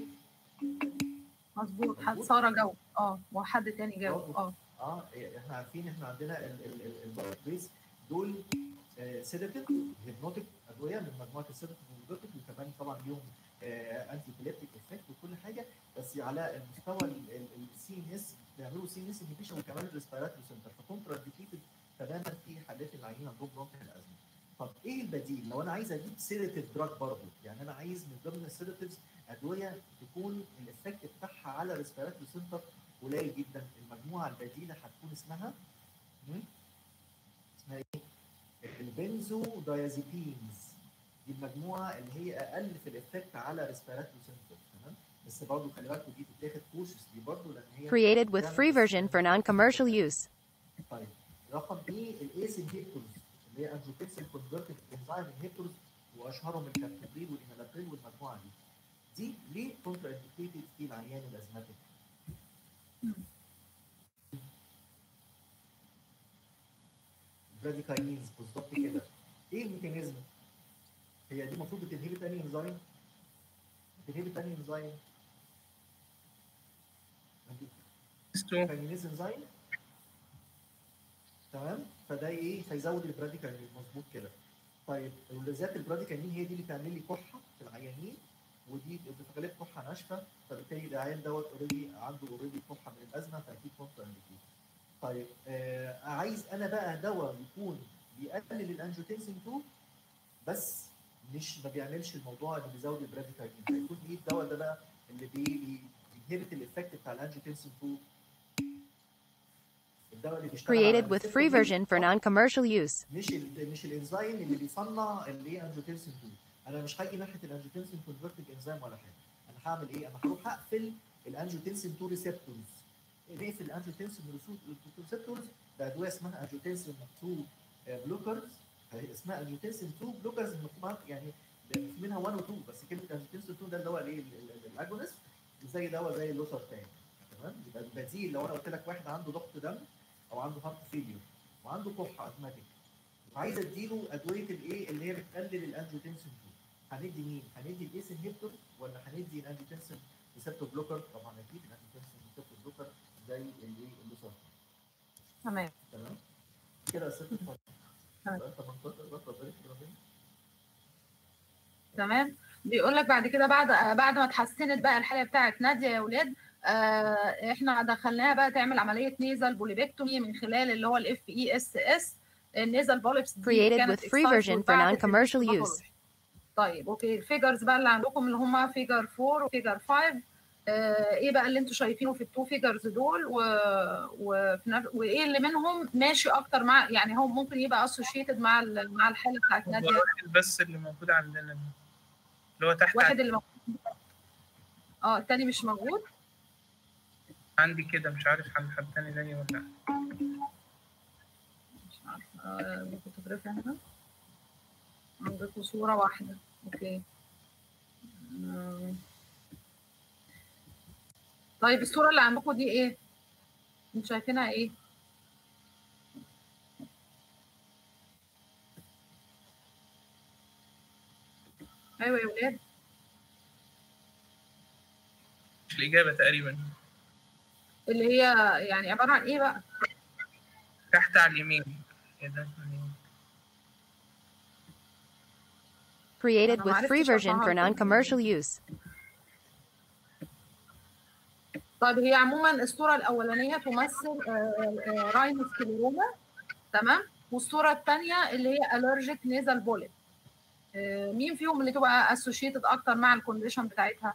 مظبوط حد مظبوط. ساره جاوب اه وحد تاني جاوب برضه. اه اه احنا عارفين احنا عندنا الباربيتوريتس دول سيداتيف هيبنوتيك ادويه من مجموعه السيداتيف والهيبنوتيك وكمان طبعا ليهم انتي بليبتيك افكت وكل حاجه بس على المستوى السي ان اس بيعملوا سي ان اس انهبيشن وكمان الريسبيراتوري سنتر فكونترا انديكيتد تماما في حالات العينين عندهم برونكيال الازمه طب ايه البديل؟ لو انا عايز اجيب سيداتيف دراج برضه يعني انا عايز من ضمن السيداتيفز ادويه تكون الافكت بتاعها على الريسبيراتوري سنتر قليل جدا المجموعه البديله هتكون اسمها مم؟ اسمها ايه؟ البنزو دايازيبينز دي المجموعه اللي هي اقل في الافكت على ريسبيراتوري سنتر تمام بس برضه خلي بالكوا دي تتاخد كوشسلي برضه لان هي Created with free version for non-commercial use. طيب رقم ايه الايس انهبيتورز اللي هي انجيوتنسين كونفرتد انزيم انهبيتورز واشهرهم الكابتوبريل والانالابريل والمجموعه دي دي ليه كونترا انديكيتد في العيان الازماتيك براديكاينينز بالظبط كده ايه الميكانيزم؟ هي دي المفروض بتنهبت انهي انزيم؟ بتنهبت انهي انزيم؟ ستو كاينيز انزيم تمام فده ايه فيزود البراديكاينين مظبوط كده طيب ولذات البراديكاينين هي دي اللي تعمل لي كحه في العيانين ودي بتغلب كحه ناشفه فبالتالي العيان دوت اوريدي عنده اوريدي كحه من الازمه فاكيد كونترا انديكيت طيب آه عايز انا بقى دواء يكون بيقلل الانجيوتنسين 2 بس مش ما بيعملش الموضوع اللي بيزود البراديكاينين هيكون ايه الدواء ده بقى اللي بي بينهبت الافكت بتاع الانجيوتنسين 2 الدواء اللي بيشتغل على Created with free الريسبتور version for non-commercial use. مش ال مش الانزيم اللي بيصنع اللي هي انجيوتنسين 2 انا مش هاجي ناحيه الانجيوتنسين كونفرتنج انزيم ولا حاجه انا هعمل ايه؟ انا هروح اقفل الانجيوتنسين 2 ريسبتورز نقفل الانجيوتنسين ريسبتورز بادويه اسمها انجيوتنسين 2 بلوكرز اسمها انجيوتنسين 2 بلوكرز المجموعه يعني في منها 1 و 2 بس كلمه انجيوتنسين 2 ده اللي هو الايه الاجونست زي دواء زي اللوتر تاني تمام يبقى البديل لو انا قلت لك واحد عنده ضغط دم او عنده هارت فيلير وعنده كحه ازماتيك وعايز اديله ادويه الايه اللي هي بتقلل الانجيوتنسين 2 هندي مين؟ هندي الايس انهبيتور ولا هندي الانجيوتنسين ريسبتور بلوكر؟ طبعا اكيد الانجيوتنسين ريسبتور بلوكر زي الايه اللوسر تمام تمام؟ كده يا ست اتفضل. تمام. سؤال 18 بقى اتفضلي كده ربنا. تمام بيقول لك بعد كده بعد بعد ما اتحسنت بقى الحاله بتاعت ناديه يا اولاد آه احنا دخلناها بقى تعمل عمليه نيزل بوليبكتومي من خلال اللي هو الاف اي اس اس النيزل بوليبس دي Created كانت with free excised version for بعد non-commercial الفيجر use. طيب اوكي الفيجرز بقى اللي عندكم اللي هم فيجر 4 وفيجر 5 آه ايه بقى اللي انتوا شايفينه في التو فيجرز دول و... وفي نفس... وايه اللي منهم ماشي اكتر مع يعني هو ممكن يبقى اسوشيتد مع ال... مع الحاله بتاعت هو ناديه واحد بس اللي موجود عندنا ده. اللي هو تحت واحد اللي موجود اه التاني مش موجود عندي كده مش عارف عند حد تاني زيي ولا لا مش عارفه آه، الفوتوغرافي هنا عندكم صورة واحدة اوكي آه، طيب الصوره اللي عندكم دي ايه انتوا شايفينها ايه ايوه يا ولاد مش الإجابة تقريبا اللي هي يعني عباره عن ايه بقى تحت على اليمين إيه ده؟ Created أنا with معرفتش free version for أفهمها. non-commercial use. طيب هي عموما الصوره الاولانيه تمثل راينوسكليروما تمام والصوره الثانيه اللي هي الرجيك نيزل بوليت مين فيهم اللي تبقى اسوشيتد اكتر مع الكونديشن بتاعتها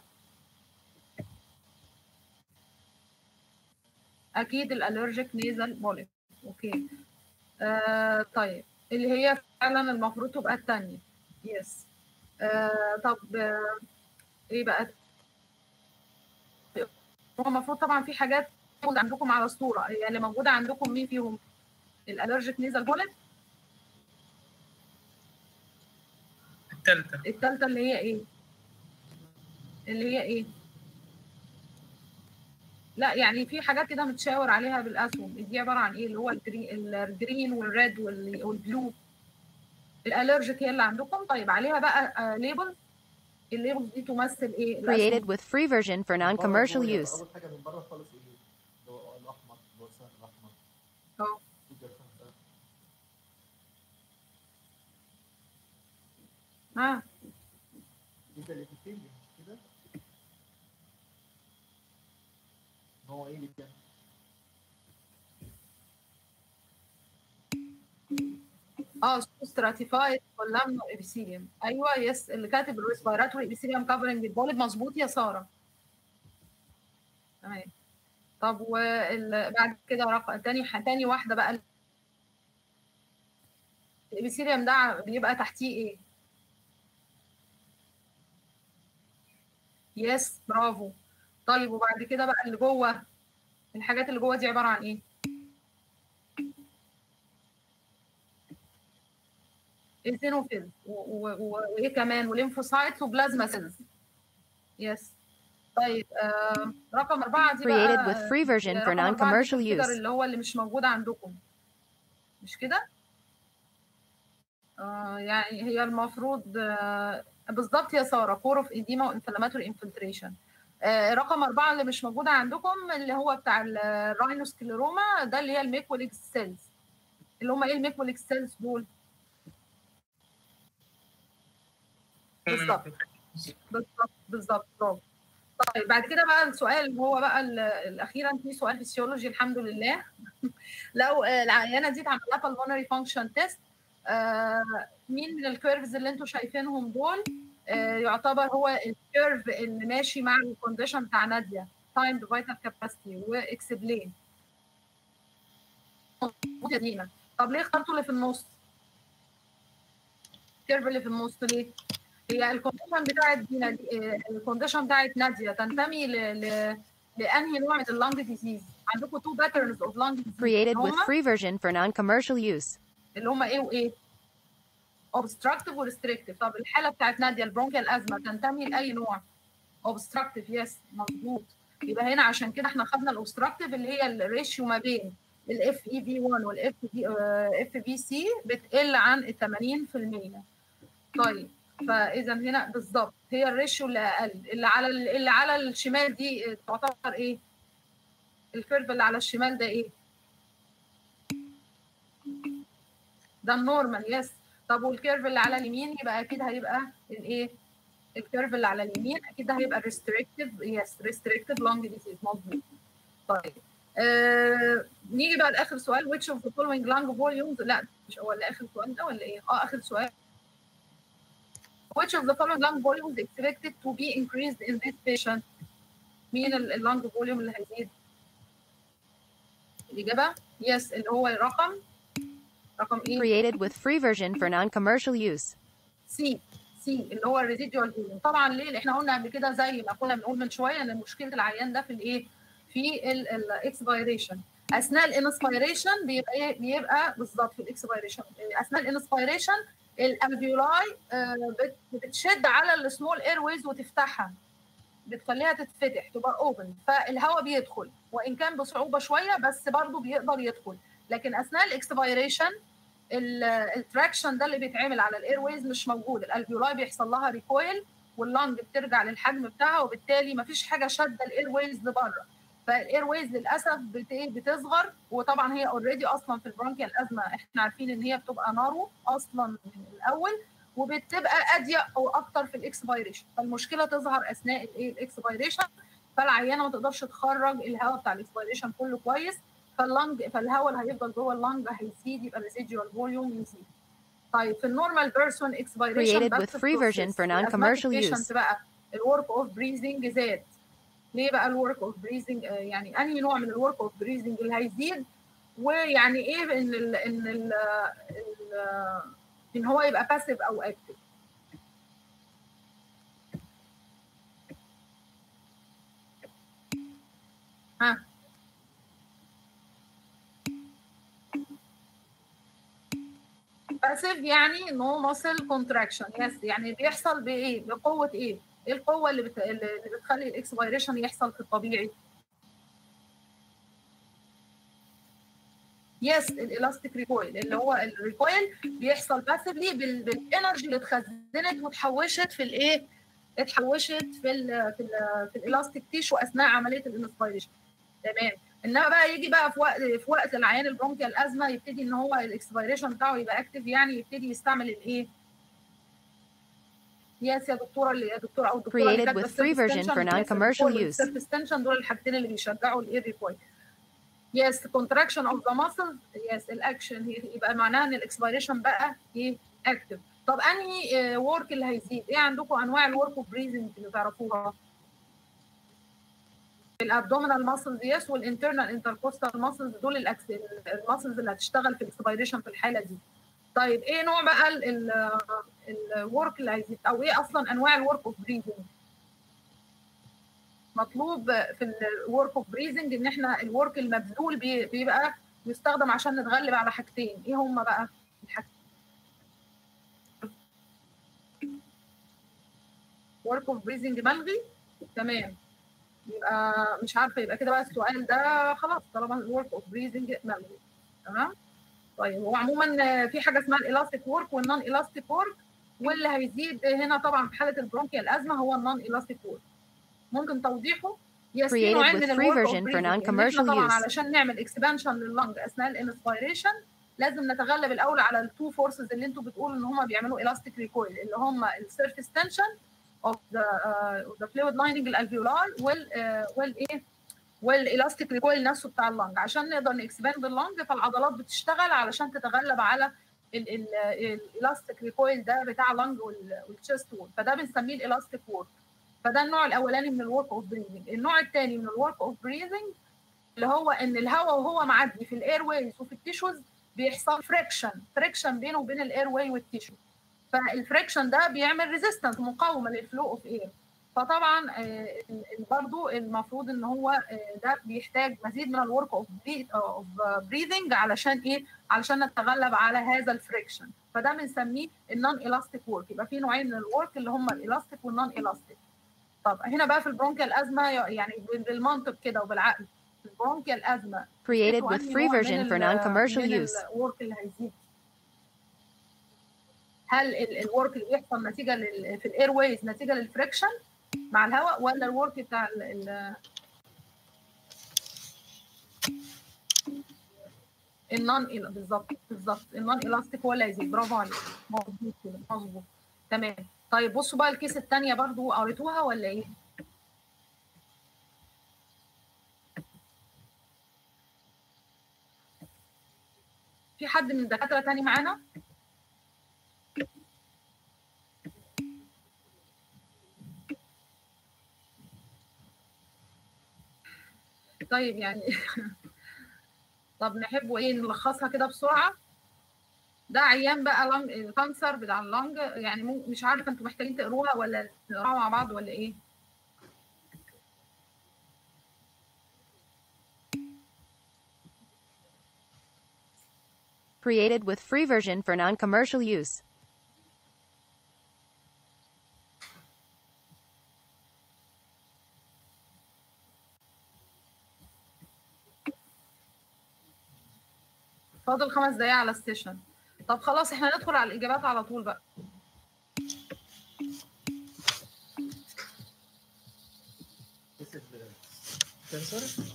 اكيد الالرجيك نيزل بوليت اوكي آه طيب اللي هي فعلا المفروض تبقى الثانيه يس آه طب آه ايه بقى هو المفروض طبعا في حاجات موجودة عندكم على الصوره هي اللي موجوده عندكم مين فيهم الالرجيك نيزل بوليت التالتة الثالثه اللي هي ايه اللي هي ايه لا يعني في حاجات كده متشاور عليها بالاسهم دي عباره عن ايه اللي هو الجرين الجرين والريد وال- والبلو الالرجيك هي اللي عندكم طيب عليها بقى ليبل الليبل دي تمثل ايه الأسهم. Created with free version for non-commercial بره جوه، use. اول حاجه من بره خالص ايه اللي هو الاحمر اللي هو السهم الاحمر اه في جرسان ده. اه دي ده اللي في الفيلم مش كده هو ايه اللي كان اه ستراتيفايد كولامنو ابيثيليوم ايوه يس اللي كاتب الريسبيراتوري ابيثيليوم كفرنج البوليب مظبوط يا ساره تمام طب وبعد كده رقم تاني تاني واحده بقى الابيثيليوم ده بيبقى تحتيه ايه يس برافو طيب وبعد كده بقى اللي جوه الحاجات اللي جوه دي عباره عن ايه ايزينوفيلز و- و- و- وايه كمان وليمفوسايتس وبلازما سيلز يس طيب آه رقم أربعة دي Created بقى with free version for رقم أربعة دي non-commercial الفيجر use. اللي هو اللي مش موجود عندكم مش كده؟ آه يعني هي المفروض آه بالظبط يا سارة كور اوف ايديما وانفلاماتوري انفلتريشن آه رقم أربعة اللي مش موجودة عندكم اللي هو بتاع الراينوسكليروما ده اللي هي الميكوليكس سيلز اللي هم ايه الميكوليكس سيلز دول؟ بالظبط بالظبط بالظبط برافو طيب بعد كده بقى السؤال اللي هو بقى ال- الاخيرا في سؤال فيسيولوجي الحمد لله لو آه، العيانه دي اتعمل لها بالمونري فانكشن تيست مين من الكيرفز اللي انتم شايفينهم دول آه، يعتبر هو الكيرف اللي ماشي مع الكونديشن بتاع ناديه تايم فيتال كاباسيتي واكسبلين يا دينا طب ليه اخترتوا اللي في النص؟ الكيرف اللي في النص ليه؟ هي الكونديشن بتاعت دينا دي- آه، الكونديشن بتاعت ناديه تنتمي ل... ل... لانهي نوع من اللانج ديزيز؟ عندكم تو باترنز اوف لانج ديزيز Created with هما free version for non-commercial use. اللي هم ايه وايه؟ اوبستراكتيف وريستريكتيف طب الحاله بتاعت ناديه البرونكيال ازمه تنتمي لاي نوع؟ اوبستراكتيف يس مظبوط يبقى هنا عشان كده احنا خدنا الاوبستراكتيف اللي هي الريشيو ما بين الاف اي في 1 والاف بي اف بي سي بتقل عن ال 80% طيب فاذا هنا بالظبط هي الريشيو اللي اقل اللي على اللي على الشمال دي تعتبر ايه؟ الكيرف اللي على الشمال ده ايه؟ ده النورمال يس طب والكيرف اللي على اليمين يبقى اكيد هيبقى الايه؟ الكيرف اللي على اليمين اكيد ده هيبقى ريستريكتيف يس ريستريكتيف لونج ديزيز مظبوط طيب آه نيجي بقى لاخر سؤال which of the following lung volumes لا مش هو اللي اخر سؤال ده ولا ايه؟ اه اخر سؤال which of the following lung volumes is expected to be increased in this patient مين اللانج فوليوم اللي هيزيد؟ الإجابة يس اللي هو الرقم رقم إيه؟ Created with free version for non-commercial use. سي سي اللي هو الريزيدوال فوليوم طبعا ليه؟ لأن احنا قلنا قبل كده زي ما كنا بنقول من شوية إن مشكلة العيان ده في الإيه؟ في الاكسبيريشن اثناء الانسبيريشن بيبقى ايه بيبقى بالظبط في الاكسبيريشن اثناء الانسبيريشن الالفيولاي بتشد على السمول اير ويز وتفتحها بتخليها تتفتح تبقى اوبن فالهواء بيدخل وان كان بصعوبه شويه بس برضه بيقدر يدخل لكن اثناء الاكسبيريشن التراكشن ده اللي بيتعمل على الاير ويز مش موجود الالفيولاي بيحصل لها ريكويل واللنج بترجع للحجم بتاعها وبالتالي مفيش حاجه شاده الاير ويز لبره فالاير ويز للاسف بت- إيه بتصغر وطبعا هي اوريدي اصلا في البرونكيال ازمه احنا عارفين ان هي بتبقى نارو اصلا من الاول وبتبقى اضيق او اكتر في الاكسبيريشن فالمشكله تظهر اثناء الايه الاكسبيريشن فالعيانه ما تقدرش تخرج الهواء بتاع الاكسبيريشن كله كويس فاللنج فالهواء اللي هيفضل جوه اللنج هيزيد يبقى الريزيديوال فوليوم يزيد طيب في النورمال بيرسون اكسبيريشن Created with free version for non-commercial use. بقى الورك اوف بريزنج زاد ليه بقى الورك اوف بريزنج يعني انهي نوع من الورك اوف بريزنج اللي هيزيد ويعني ايه ان ال ان ال ال ان هو يبقى باسيف او اكتف ها باسيف يعني نو ماسل كونتراكشن يس يعني بيحصل بايه بقوه ايه ايه القوه اللي, بت... اللي بتخلي الاكسبيريشن يحصل في الطبيعي يس الالاستيك ريكويل اللي هو الريكويل بيحصل باسفلي بال... بالانرجي اللي اتخزنت واتحوشت في الايه اتحوشت في ال في ال في الالاستيك تيشو اثناء عمليه الانسبيريشن تمام انما بقى يجي بقى في وقت في وقت العيان البرونكيال الازمه يبتدي ان هو الاكسبيريشن بتاعه يبقى اكتف يعني يبتدي يستعمل الايه يس يا دكتوره اللي يا دكتوره او الدكتوره اللي Created كاتبه with free version for non-commercial use. السيرفستنشن دول الحاجتين اللي بيشجعوا الاير ريكويل يس كونتراكشن اوف ذا ماسل يس الاكشن يبقى معناها ان الاكسبيريشن بقى ايه اكتف طب انهي ورك اللي هيزيد ايه عندكم انواع الورك اوف بريزنج اللي تعرفوها الابدومينال ماسلز يس والانترنال انتركوستال ماسلز دول الماسلز اللي هتشتغل في الاكسبيريشن في الحاله دي طيب ايه نوع بقى الورك اللي هيزيد او ايه اصلا انواع الورك اوف بريزنج مطلوب في الورك اوف بريزنج ان احنا الورك المبذول بي- بيبقى يستخدم عشان نتغلب على حاجتين ايه هم بقى الحاجتين ورك اوف بريزنج ملغي تمام يبقى مش عارفه يبقى كده بقى السؤال ده خلاص طالما الورك اوف بريزنج ملغي تمام طيب هو عموما في حاجه اسمها الالاستيك ورك والنون الاستيك ورك واللي هيزيد هنا طبعا في حاله البرونكيال الازمه هو النون الاستيك ورك ممكن توضيحه يس في Created نوعين with من free الورك اوف version for بريزنج إن non-commercial إحنا طبعا use. علشان نعمل اكسبانشن لللنج اثناء الانسبيريشن لازم نتغلب الاول على التو فورسز اللي انتوا بتقولوا ان هم بيعملوا الاستيك ريكويل اللي هم السيرفيس تنشن اوف ذا ذا فلويد لايننج الالفيولاي وال والايه والالاستيك ريكويل نفسه بتاع اللنج عشان نقدر نكسباند اللنج فالعضلات بتشتغل علشان تتغلب على الالاستيك ريكويل ده بتاع اللنج والتشست وول فده بنسميه الالاستيك وورك فده النوع الاولاني من الورك اوف بريزنج النوع الثاني من الورك اوف بريزنج اللي هو ان الهواء وهو معدي في الاير ويز وفي التيشوز بيحصل فريكشن فريكشن بينه وبين الاير واي والتيشو فالفريكشن ده بيعمل ريزيستنس مقاومه للفلو اوف اير فطبعا برضو المفروض ان هو ده بيحتاج مزيد من الورك اوف اوف بريذنج علشان ايه علشان نتغلب على هذا الفريكشن فده بنسميه النون الاستيك ورك يبقى في نوعين من الورك اللي هم الالاستيك والنون الاستيك طب هنا بقى في البرونكيال ازمه يعني بالمنطق كده وبالعقل في البرونكيال ازمه Created with free version for non-commercial use. الورك اللي هيزيد هل الورك اللي بيحصل نتيجه لل... في الاير ويز نتيجه للفريكشن مع الهواء ولا الورك بتاع ال... ال... النون بالظبط بالظبط النون الاستيك هو اللي هيزيد برافو عليك مظبوط كده مظبوط تمام طيب بصوا بقى الكيس الثانيه برضو قريتوها ولا ايه؟ في حد من الدكاتره تاني معانا؟ طيب يعني طب نحب ايه نلخصها كده بسرعه ده عيان بقى لنج كانسر بتاع اللنج يعني مش عارفه انتوا محتاجين تقروها ولا نقراها مع بعض ولا ايه Created with free version for non-commercial use. فاضل خمس دقايق على السيشن طب خلاص احنا ندخل على الاجابات على طول بقى This is the- سنسور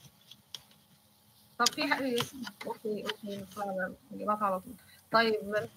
طب في حق اوكي اوكي ندخل على الاجابات على طول طيب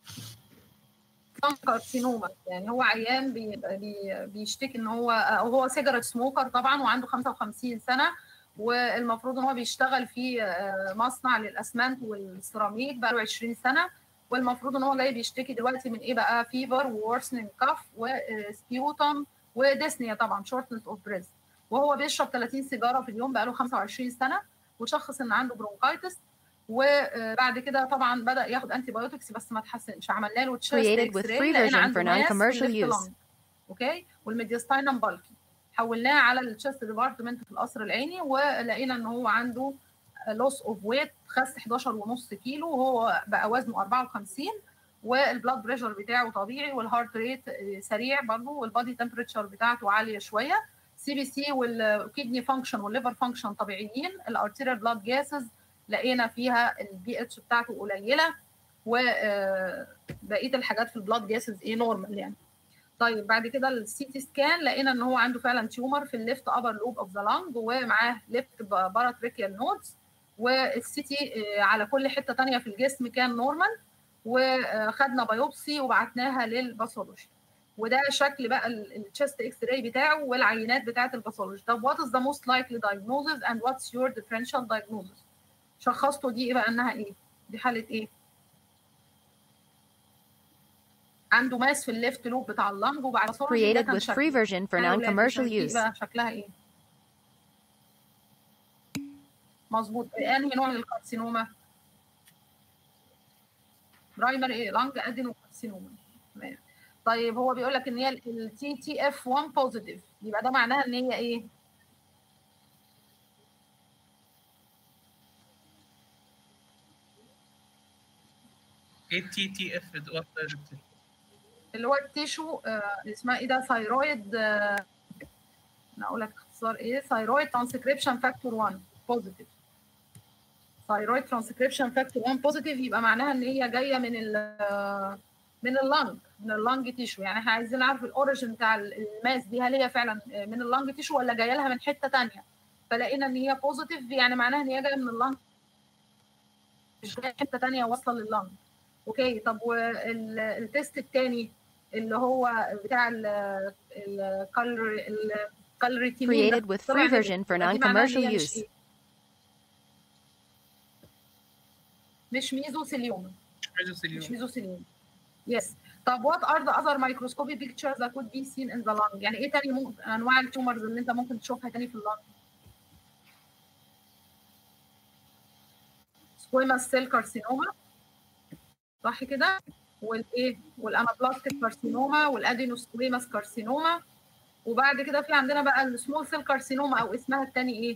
كارسينوما يعني هو عيان بيبقى بي- بيشتكي ان هو او هو سيجارة سموكر طبعا وعنده 55 سنه والمفروض ان هو بيشتغل في آه، مصنع للاسمنت والسيراميك بقى له 20 سنه والمفروض ان هو جاي بيشتكي دلوقتي من ايه بقى فيفر وورسنج كاف وسبيوتم وديسنيا طبعا شورتنس اوف بريز وهو بيشرب 30 سيجاره في اليوم بقى له 25 سنه وشخص ان عنده برونكايتس وبعد كده طبعا بدا ياخد انتي بايوتكس بس ما اتحسنش عملنا له تشيست Created اكس with راي free لقينا version عنده for ماس في non-commercial الليفت use. لانج. اوكي والميدياستاينم بالكي حولناه على التشست ديبارتمنت في القصر العيني ولقينا ان هو عنده لوس اوف ويت خس 11 ونص كيلو وهو بقى وزنه 54 والبلاد بريشر بتاعه طبيعي والهارت ريت سريع برضه والبادي تمبريتشر بتاعته عاليه شويه سي بي سي والكيدني فانكشن والليفر فانكشن طبيعيين الارتيريال بلاد جاسز لقينا فيها البي اتش بتاعته قليله وبقيه الحاجات في البلاد جاسز ايه نورمال يعني طيب بعد كده السي تي سكان لقينا ان هو عنده فعلا تيومر في الليفت ابر لوب اوف ذا لانج ومعاه ليفت باراتريكيال نودز والسي تي على كل حته تانية في الجسم كان نورمال وخدنا بايوبسي وبعتناها للباثولوجي وده شكل بقى التشست اكس راي بتاعه والعينات بتاعه الباثولوجي طب وات از ذا موست لايكلي diagnosis اند واتس يور differential diagnosis شخصته دي ايه بقى انها ايه دي حاله ايه عنده ماس في الليفت لوب بتاع اللنج وبعد باثولوجي ده Created كان with شكله. free version for أنا ولاد non-commercial مش عارف إيه use. بقى شكلها ايه مظبوط انهي نوع من الكارسينوما برايمري ايه لانج ادينوكارسينوما تمام طيب هو بيقول لك ان هي التي تي اف 1 بوزيتيف يبقى ده معناها ان هي ايه ايه تي تي اف وات دكتور اللي هو التيشو آه اسمها ايه ده ثايرويد آه انا اقول لك اختصار ايه ثايرويد ترانسكريبشن فاكتور 1 بوزيتيف ثايرويد ترانسكريبشن فاكتور 1 بوزيتيف يبقى معناها ان هي جايه من ال من اللنج من اللنج تيشو يعني احنا عايزين نعرف الاوريجن بتاع الماس دي هل هي فعلا من اللنج تيشو ولا جايه لها من حته ثانيه فلقينا ان هي بوزيتيف يعني معناها ان هي جايه من اللنج مش جايه حته ثانيه واصله لللنج اوكي طب والتيست الثاني اللي هو بتاع الكالوري الكالوريتينين Created with free version for non-commercial use. مش ميزوثيليوما مش مش ميزوثيليوم ميزوثيليوما يس طب وات ار ذا اذر مايكروسكوبي بيكتشرز that could be seen in the lung يعني ايه تاني ممكن انواع التومرز اللي انت ممكن تشوفها تاني في اللنج سكويماس سيل كارسينوما صح كده والايه والانابلاستيك كارسينوما والادينوسكويماس كارسينوما وبعد كده في عندنا بقى السمول سيل كارسينوما او اسمها الثاني ايه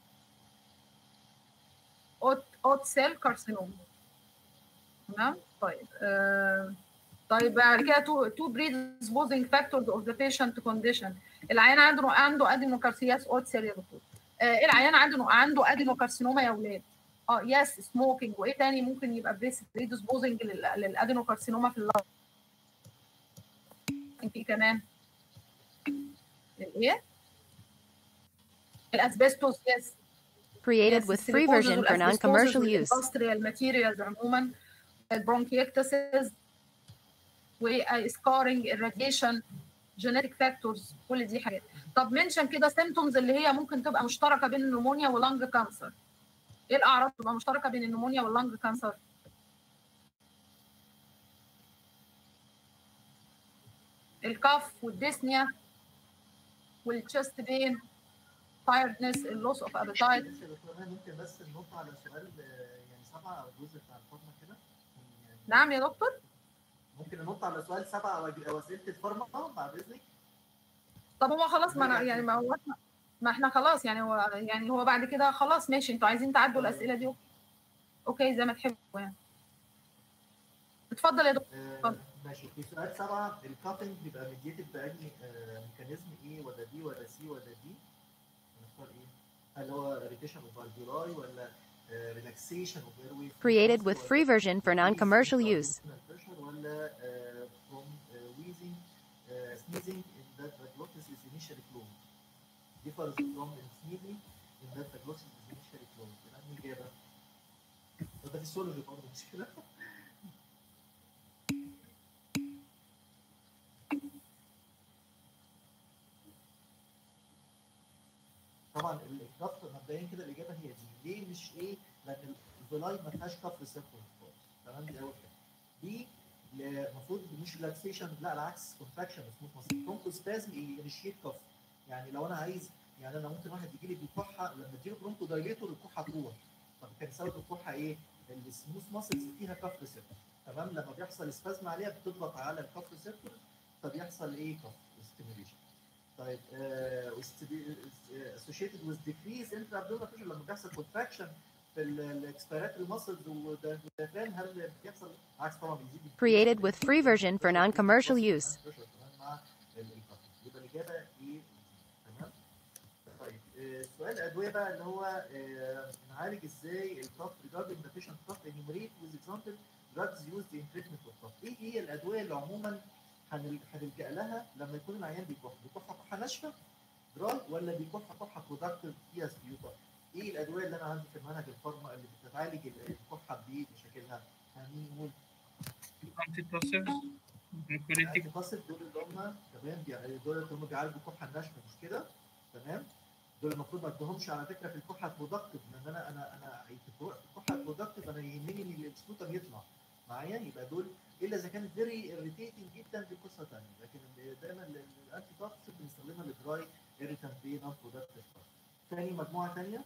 اوت اوت سيل كارسينوما تمام طيب آه طيب بعد كده تو تو predisposing factors of the patient condition العيان عنده عنده ادينوكارسياس اوت سيل يا دكتور آه العيان عنده عنده ادينوكارسينوما يا اولاد اه يس سموكينج وايه تاني ممكن يبقى بريدسبوزنج للادينوكارسينوما في اللنج في كمان الايه الاسبستوس يس Created with free version for non-commercial use. industrial materials عموما البرونكيكتسز وسكارنج الراديشن جينيتك فاكتورز كل دي حاجات طب منشن كده سيمتومز اللي هي ممكن تبقى مشتركه بين النمونيا ولانج كانسر ايه الاعراض تبقى مشتركه بين النمونيا واللانج كانسر الكف والديسنيا والتشست بين تايردنس اللوس اوف ابيتايت بس يا دكتور أنا ممكن بس ننط على سؤال آه، يعني سبعه او الجزء بتاع الفورمه كده يعني نعم يا دكتور ممكن ننط على سؤال سبعه او أو اسئله الفورمه بعد اذنك طب هو خلاص ما أنا يعني ما هو ما احنا خلاص يعني هو يعني هو بعد كده خلاص ماشي انتوا عايزين تعدوا الاسئله دي اوكي زي ما تحبوا يعني اتفضل يا دكتور آه، اتفضل. ماشي في سؤال سبعه الكاتنج بيبقى ميديتد بأنهي آه، ميكانيزم ايه ولا دي ولا سي ولا دي؟ نختار ايه؟ هل هو ريتيشن اوف فالفيولاي ولا relaxation of airway Created with free version for non-commercial use. pressure ولا uh, from uh, wheezing uh, sneezing in that the glottis is initially closed differs from sneezing in that the glottis is initially closed يبقى أنهي إجابة؟ وده فيسيولوجي برضه مش كده؟ طبعا الكف مبدئيا كده الاجابه هي دي ليه مش ايه لان الفيلاي ما فيهاش كف ريسبتور خالص تمام دي اول حاجه دي المفروض مش ريلاكسيشن لا العكس كونتراكشن سموث ماسل برونكوسبازم ينشيت كف يعني لو انا عايز يعني انا ممكن واحد يجي لي بكحه لما اديله برونكو دايليتور الكحه تروح طب كان سبب الكحه ايه؟ السموث ماسلز فيها كف ريسبتور تمام لما بيحصل سبازم عليها بتضغط على الكف ريسبتور فبيحصل ايه كف ستيميوليشن طيب associated with decrease intra-abdominal pressure لما بيحصل contraction في الاكسبيراتوري ماسلز والديافرام هل بيحصل عكس طبعا بيزيد Created with free version for non-commercial use. مع الكف يبقى الاجابه ايه تمام طيب آه، سؤال الادويه بقى اللي هو آه، نعالج ازاي الكف regarding the patient cough enumerate with example drugs used in treatment of cough ايه هي الادويه اللي عموما هنل- هنلجا لها لما يكون العيان بيكح بيكح كحه ناشفه دراي ولا بيكح كحه برودكتيف فيها سبيوتا ايه الادويه اللي انا عندي في المنهج الفارما اللي بتعالج الكحه بمشاكلها مين يقول انتي توسيفز جلوكوليتيك الفاصل دول اللي هم تمام بيع- دول اللي هم بيعالجوا الكحه الناشفه مش كده تمام دول المفروض ما اديهمش على فكره في الكحه برودكتيف لان انا انا انا في الكحه برودكتيف انا يهمني ان السكوتر يطلع معايا يبقى دول الا اذا كانت فيري اريتيتنج جدا دي قصه ثانيه لكن ال- دايما ال- ال- الانتي توكسيك بنستخدمها للدراي اريتنت بي نون برودكتيف ثاني مجموعه ثانيه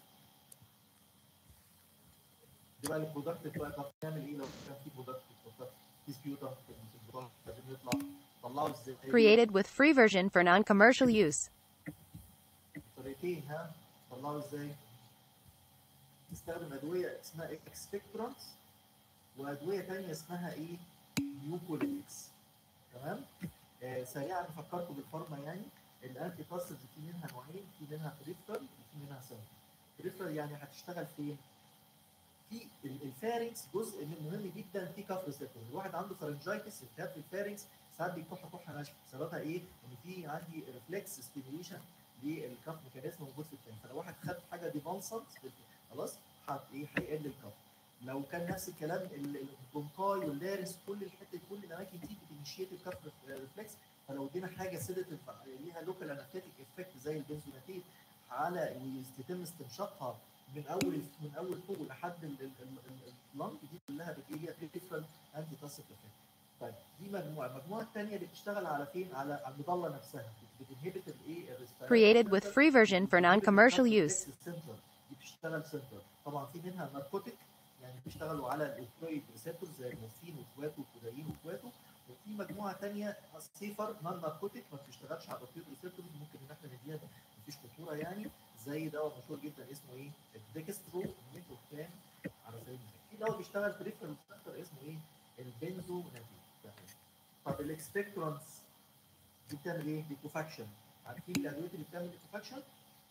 دي بقى البرودكتيف بقى طب نعمل ايه لو كان في برودكتيف في سبيوتا لازم يطلع طلعه ازاي Created with free version for non-commercial use. طريقتين ها طلعوا ازاي؟ نستخدم ادويه اسمها اكسبكترانس وادويه ثانيه اسمها ايه؟ نيوكوليتكس تمام؟ آه سريعا افكركم بالفارما يعني الانتي باسز في منها نوعين في منها بريفرال وفي منها سنتر بريفرال يعني هتشتغل فين؟ في ال- الفارنكس جزء من مهم جدا في كف ريسبتور الواحد عنده فارنجايتس التهاب في الفارنكس ساعات بيكح كحه ناشفه سببها ايه؟ ان في عندي ريفلكس ستيميوليشن للكف ميكانيزم موجود في الفم فلو واحد خد حاجه ديفانسنت خلاص هت ايه هيقل الكف لو كان نفس الكلام ال- البرونكاي واللارس كل الحته كل الاماكن دي بتنشيت الكف ريفلكس فلو ادينا حاجه سيدتيف ليها لوكال انستيك افكت زي البنزوناتيد على يتم استنشاقها من اول من اول فوق لحد ال- ال- ال- اللنج دي كلها بتجي ليها بريفرال انتي تاسيف افكت طيب دي مجموعه المجموعه الثانيه اللي بتشتغل على فين على على المضله نفسها بتنهبت الايه الريسبيراتوري Created with free version for non-commercial use. السنتر دي بتشتغل سنتر طبعا في منها ناركوتيك يعني بيشتغلوا على الاوبيويد ريسبتورز زي المورفين وكواتو والكودايين وكواتو وفي مجموعه ثانيه سيفر نون ناركوتيك ما بتشتغلش على الاوبيويد ريسبتورز ممكن ان احنا نديها مفيش خطوره يعني زي دواء مشهور جدا اسمه ايه؟ الديكسترو ميثوفان على سبيل المثال في دواء بيشتغل بريفرال سنتر اسمه ايه؟ البنزو طب الاكسبكتورانس دي بتعمل ايه؟ ليكوفاكشن عارفين الادويه اللي بتعمل ليكوفاكشن؟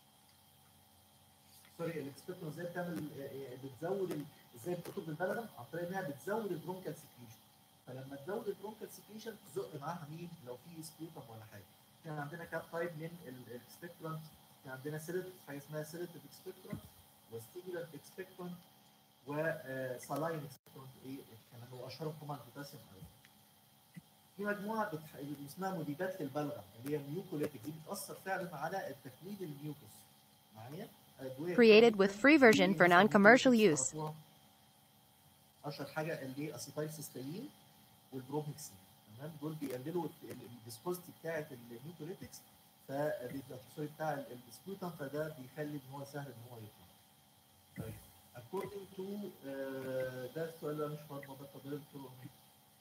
سوري الاكسبكتورانس ازاي بتعمل آه، آه، بتزود ال- ازاي بتخرج بالبلغم عن طريق انها بتزود البرونكال سكريشن فلما تزود البرونكال سكريشن تزق معاها مين؟ لو في سبيوتم ولا حاجه كان عندنا كام تايب من الاكسبكتورانت كان عندنا سيليتيف حاجه اسمها سيليتيف اكسبكتورانت وستيمولانت اكسبكتورانت وسالاين اكسبكتورانت ايه كمان هو اشهرهم طبعا البوتاسيوم أيون. في مجموعه بتح... اللي اسمها مذيبات للبلغم اللي هي ميوكوليتيك دي بتاثر فعلا على التكوين الميوكس معايا أدوية Created كتير with جداً. free version for في مثلاً non-commercial ممكن use. تعرفوها. اشهر حاجه اللي هي اسيتايل سيستين والبروميكسين تمام دول بيقللوا الفيسكوستي بتاعه الميوكوليتكس فالسوري بتاع السبوتام فده بيخلي ان هو سهل ان هو يطلع. طيب according to آه، ده السؤال ده مش فاضي ده فاضل الدكتور أمين.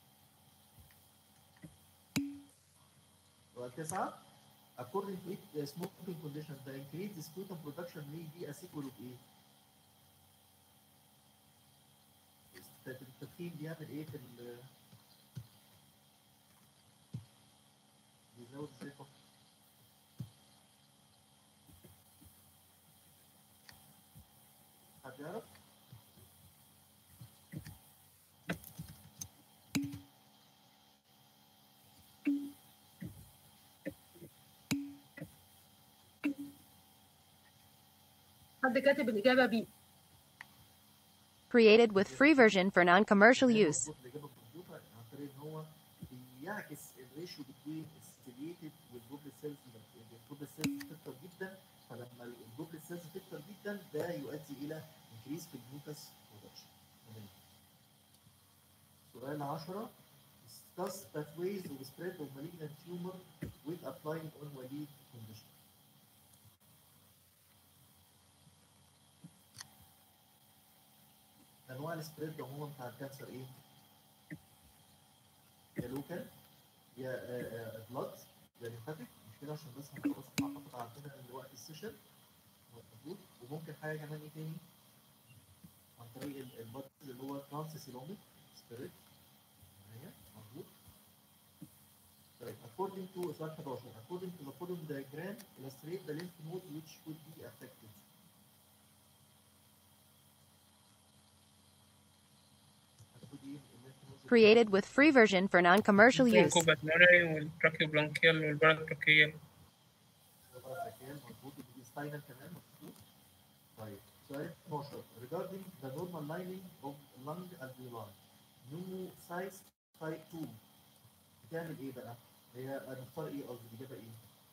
سؤال تسعة according to it, uh, smoking condition the increased sputum production may be a sequel of ايه؟ التدخين بيعمل ايه في ال بيزود ازاي الكحة؟ حد يعرف؟ حد كاتب الاجابه بي Created with free version for non-commercial هي use. مظبوط الاجابه بالكمبيوتر عن طريق ان هو بيعكس الريشيو بين الستيليتد والجوبل سيلز الجوبل سيلز تكتر جدا فلما الجوبل سيلز تكتر جدا ده يؤدي الى انكريز في الجلوكاس برودكشن سؤال 10 discuss pathways of spread of malignant tumor with applying on وليد condition انواع السبريد عموما بتاع الكانسر ايه؟ يا لوكال يا بلاد يا ليمفاتيك مش كده عشان بس هنخلص اعتقد عندنا دلوقتي السيشن مظبوط وممكن حاجه كمان ايه تاني؟ عن طريق البلاد اللي هو ترانس سيلوميك سبريد معايا مظبوط طيب according to سؤال 11 according to the following diagram illustrate the lymph node which could be affected هتاخد ايه الليمف نودز Created with free version for non-commercial use. الكوباتمونري والبراكيوبلانكيال والباراتروكيال فاكر مظبوط ودي ستاينر كمان مظبوط طيب سؤال 12 regarding the normal lining of lung alveoli pneumocytes type 2 بتعمل ايه بقى؟ هي نختار ايه قصدي الاجابه ايه؟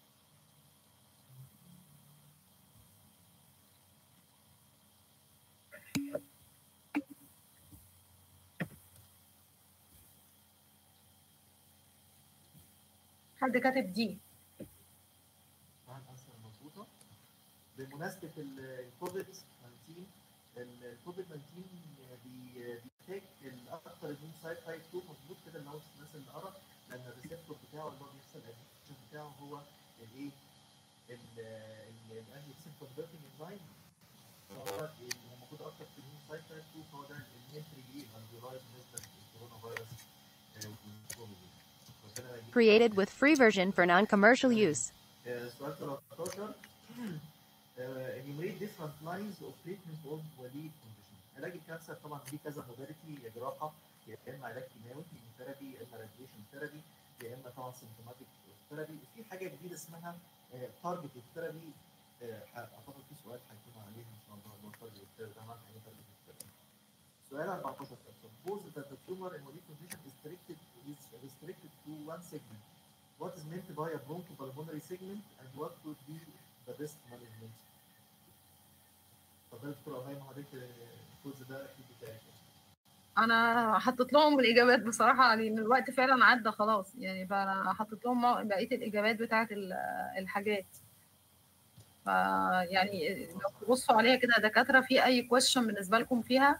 حد كاتب دي طبعا الانسر مظبوطه بمناسبه الكوفيد 19 الكوفيد 19 بي- بيحتاج الاكثر النون سايت تايب 2 مظبوط كده اللي هو الناس اللي قرا لان الريسبتور بتاعه اللي هو بيحصل الاكتيفيشن بتاعه هو الايه؟ الانجلسين كونفرتنج انزايم فهو المفروض اكتر في النون سايت تايب 2 فهو ده المنتري ايه الانفيرايد بالنسبه للكورونا فيروس آه، والكوفيد. ربنا يجيب Created with free version for non-commercial use. آه، سؤال 13 آه، enumerate different lines of treatment of وليد condition علاج الكانسر طبعا ليه كذا modality يا جراحه يا اما علاج كيماوي ثيرابي يا اما راديشن ثيرابي يا اما طبعا سيمتوماتيك ثيرابي وفي حاجه جديده اسمها تارجت ثيرابي اعتقد في سؤال هيكون عليه ان شاء الله اللي هو تارجت ثيرابي ده معنى ايه تارجت ثيرابي سؤال 14 suppose that the tumor in وليد condition is restricted is restricted to one segment what is meant by a bronchopulmonary segment and what would be the best management اتفضل دكتور ابراهيم حضرتك الكوز ده اكيد بتاعك انا حطيت لهم الاجابات بصراحه لان الوقت فعلا عدى خلاص يعني فانا حطيت لهم بقيه الاجابات بتاعت ال- الحاجات ف يعني لو تبصوا عليها كده يا دكاتره في اي كويشن بالنسبه لكم فيها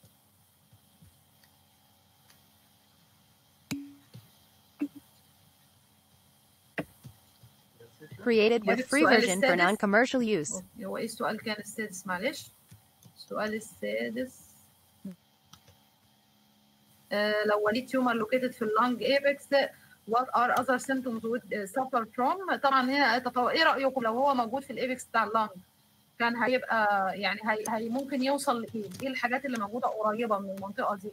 Created with free السؤال version for السادس. non-commercial use. أوكي، هو ايه السؤال كان السادس معلش السؤال السادس آه لو وليد تيومر لوكيتد في اللانج ايبكس what are other symptoms would uh, suffer from طبعا هنا تطو... ايه رايكم لو هو موجود في الايبكس بتاع اللانج كان هيبقى يعني هي... هي ممكن يوصل لايه؟ ايه الحاجات اللي موجوده قريبه من المنطقه دي؟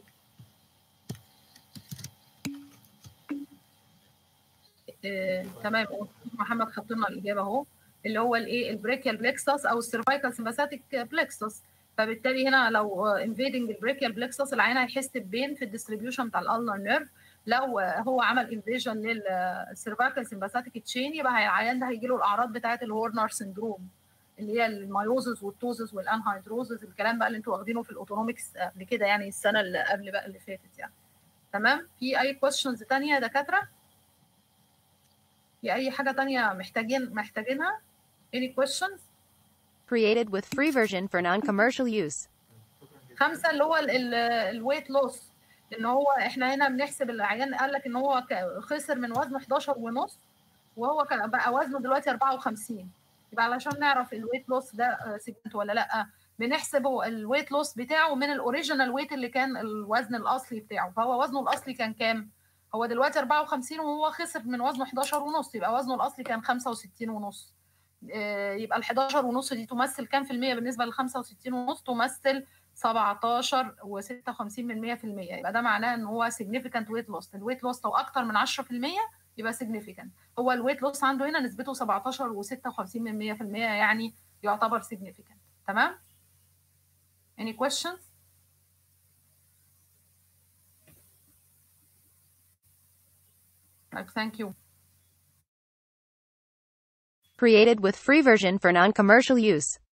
آه، تمام محمد حط لنا الاجابه اهو اللي هو الايه البريكيال بلكسس او السيرفايكال سمباثيك بلكسس فبالتالي هنا لو انفيدنج البريكيال بلكسس العين هيحس ببين في الديستريبيوشن بتاع الالنر نيرف لو آه، هو عمل انفيجن للسيرفايكال سمباثيك تشين يبقى العيان ده هيجي له الاعراض بتاعه الهورنر سندروم اللي هي المايوزز والتوزز والانهايدروزز الكلام بقى اللي انتوا واخدينه في الاوتونومكس قبل كده يعني السنه اللي قبل بقى اللي فاتت يعني تمام في اي كويشنز تانية يا دكاتره في اي حاجه تانية محتاجين محتاجينها any questions Created with free version for non-commercial use. خمسه اللي هو الويت لوس ان هو احنا هنا بنحسب العيان قال لك ان هو ك- خسر من وزنه 11 ونص وهو كان بقى وزنه دلوقتي 54 يبقى علشان نعرف الويت لوس ده سيجنت ولا لا بنحسب هو الويت لوس بتاعه من الاوريجينال ويت اللي كان الوزن الاصلي بتاعه فهو وزنه الاصلي كان كام؟ هو دلوقتي 54 وهو خسر من وزنه 11 ونص يبقى وزنه الاصلي كان 65 ونص آه، يبقى ال 11 ونص دي تمثل كام في المية بالنسبة لل 65 ونص تمثل 17 و56 من 100% يبقى ده معناه ان هو significant weight loss الويت لوس لو اكتر من 10% يبقى significant هو الويت لوس عنده هنا نسبته 17 و56 من 100% يعني يعتبر significant تمام any questions like thank you Created with free version for non-commercial use.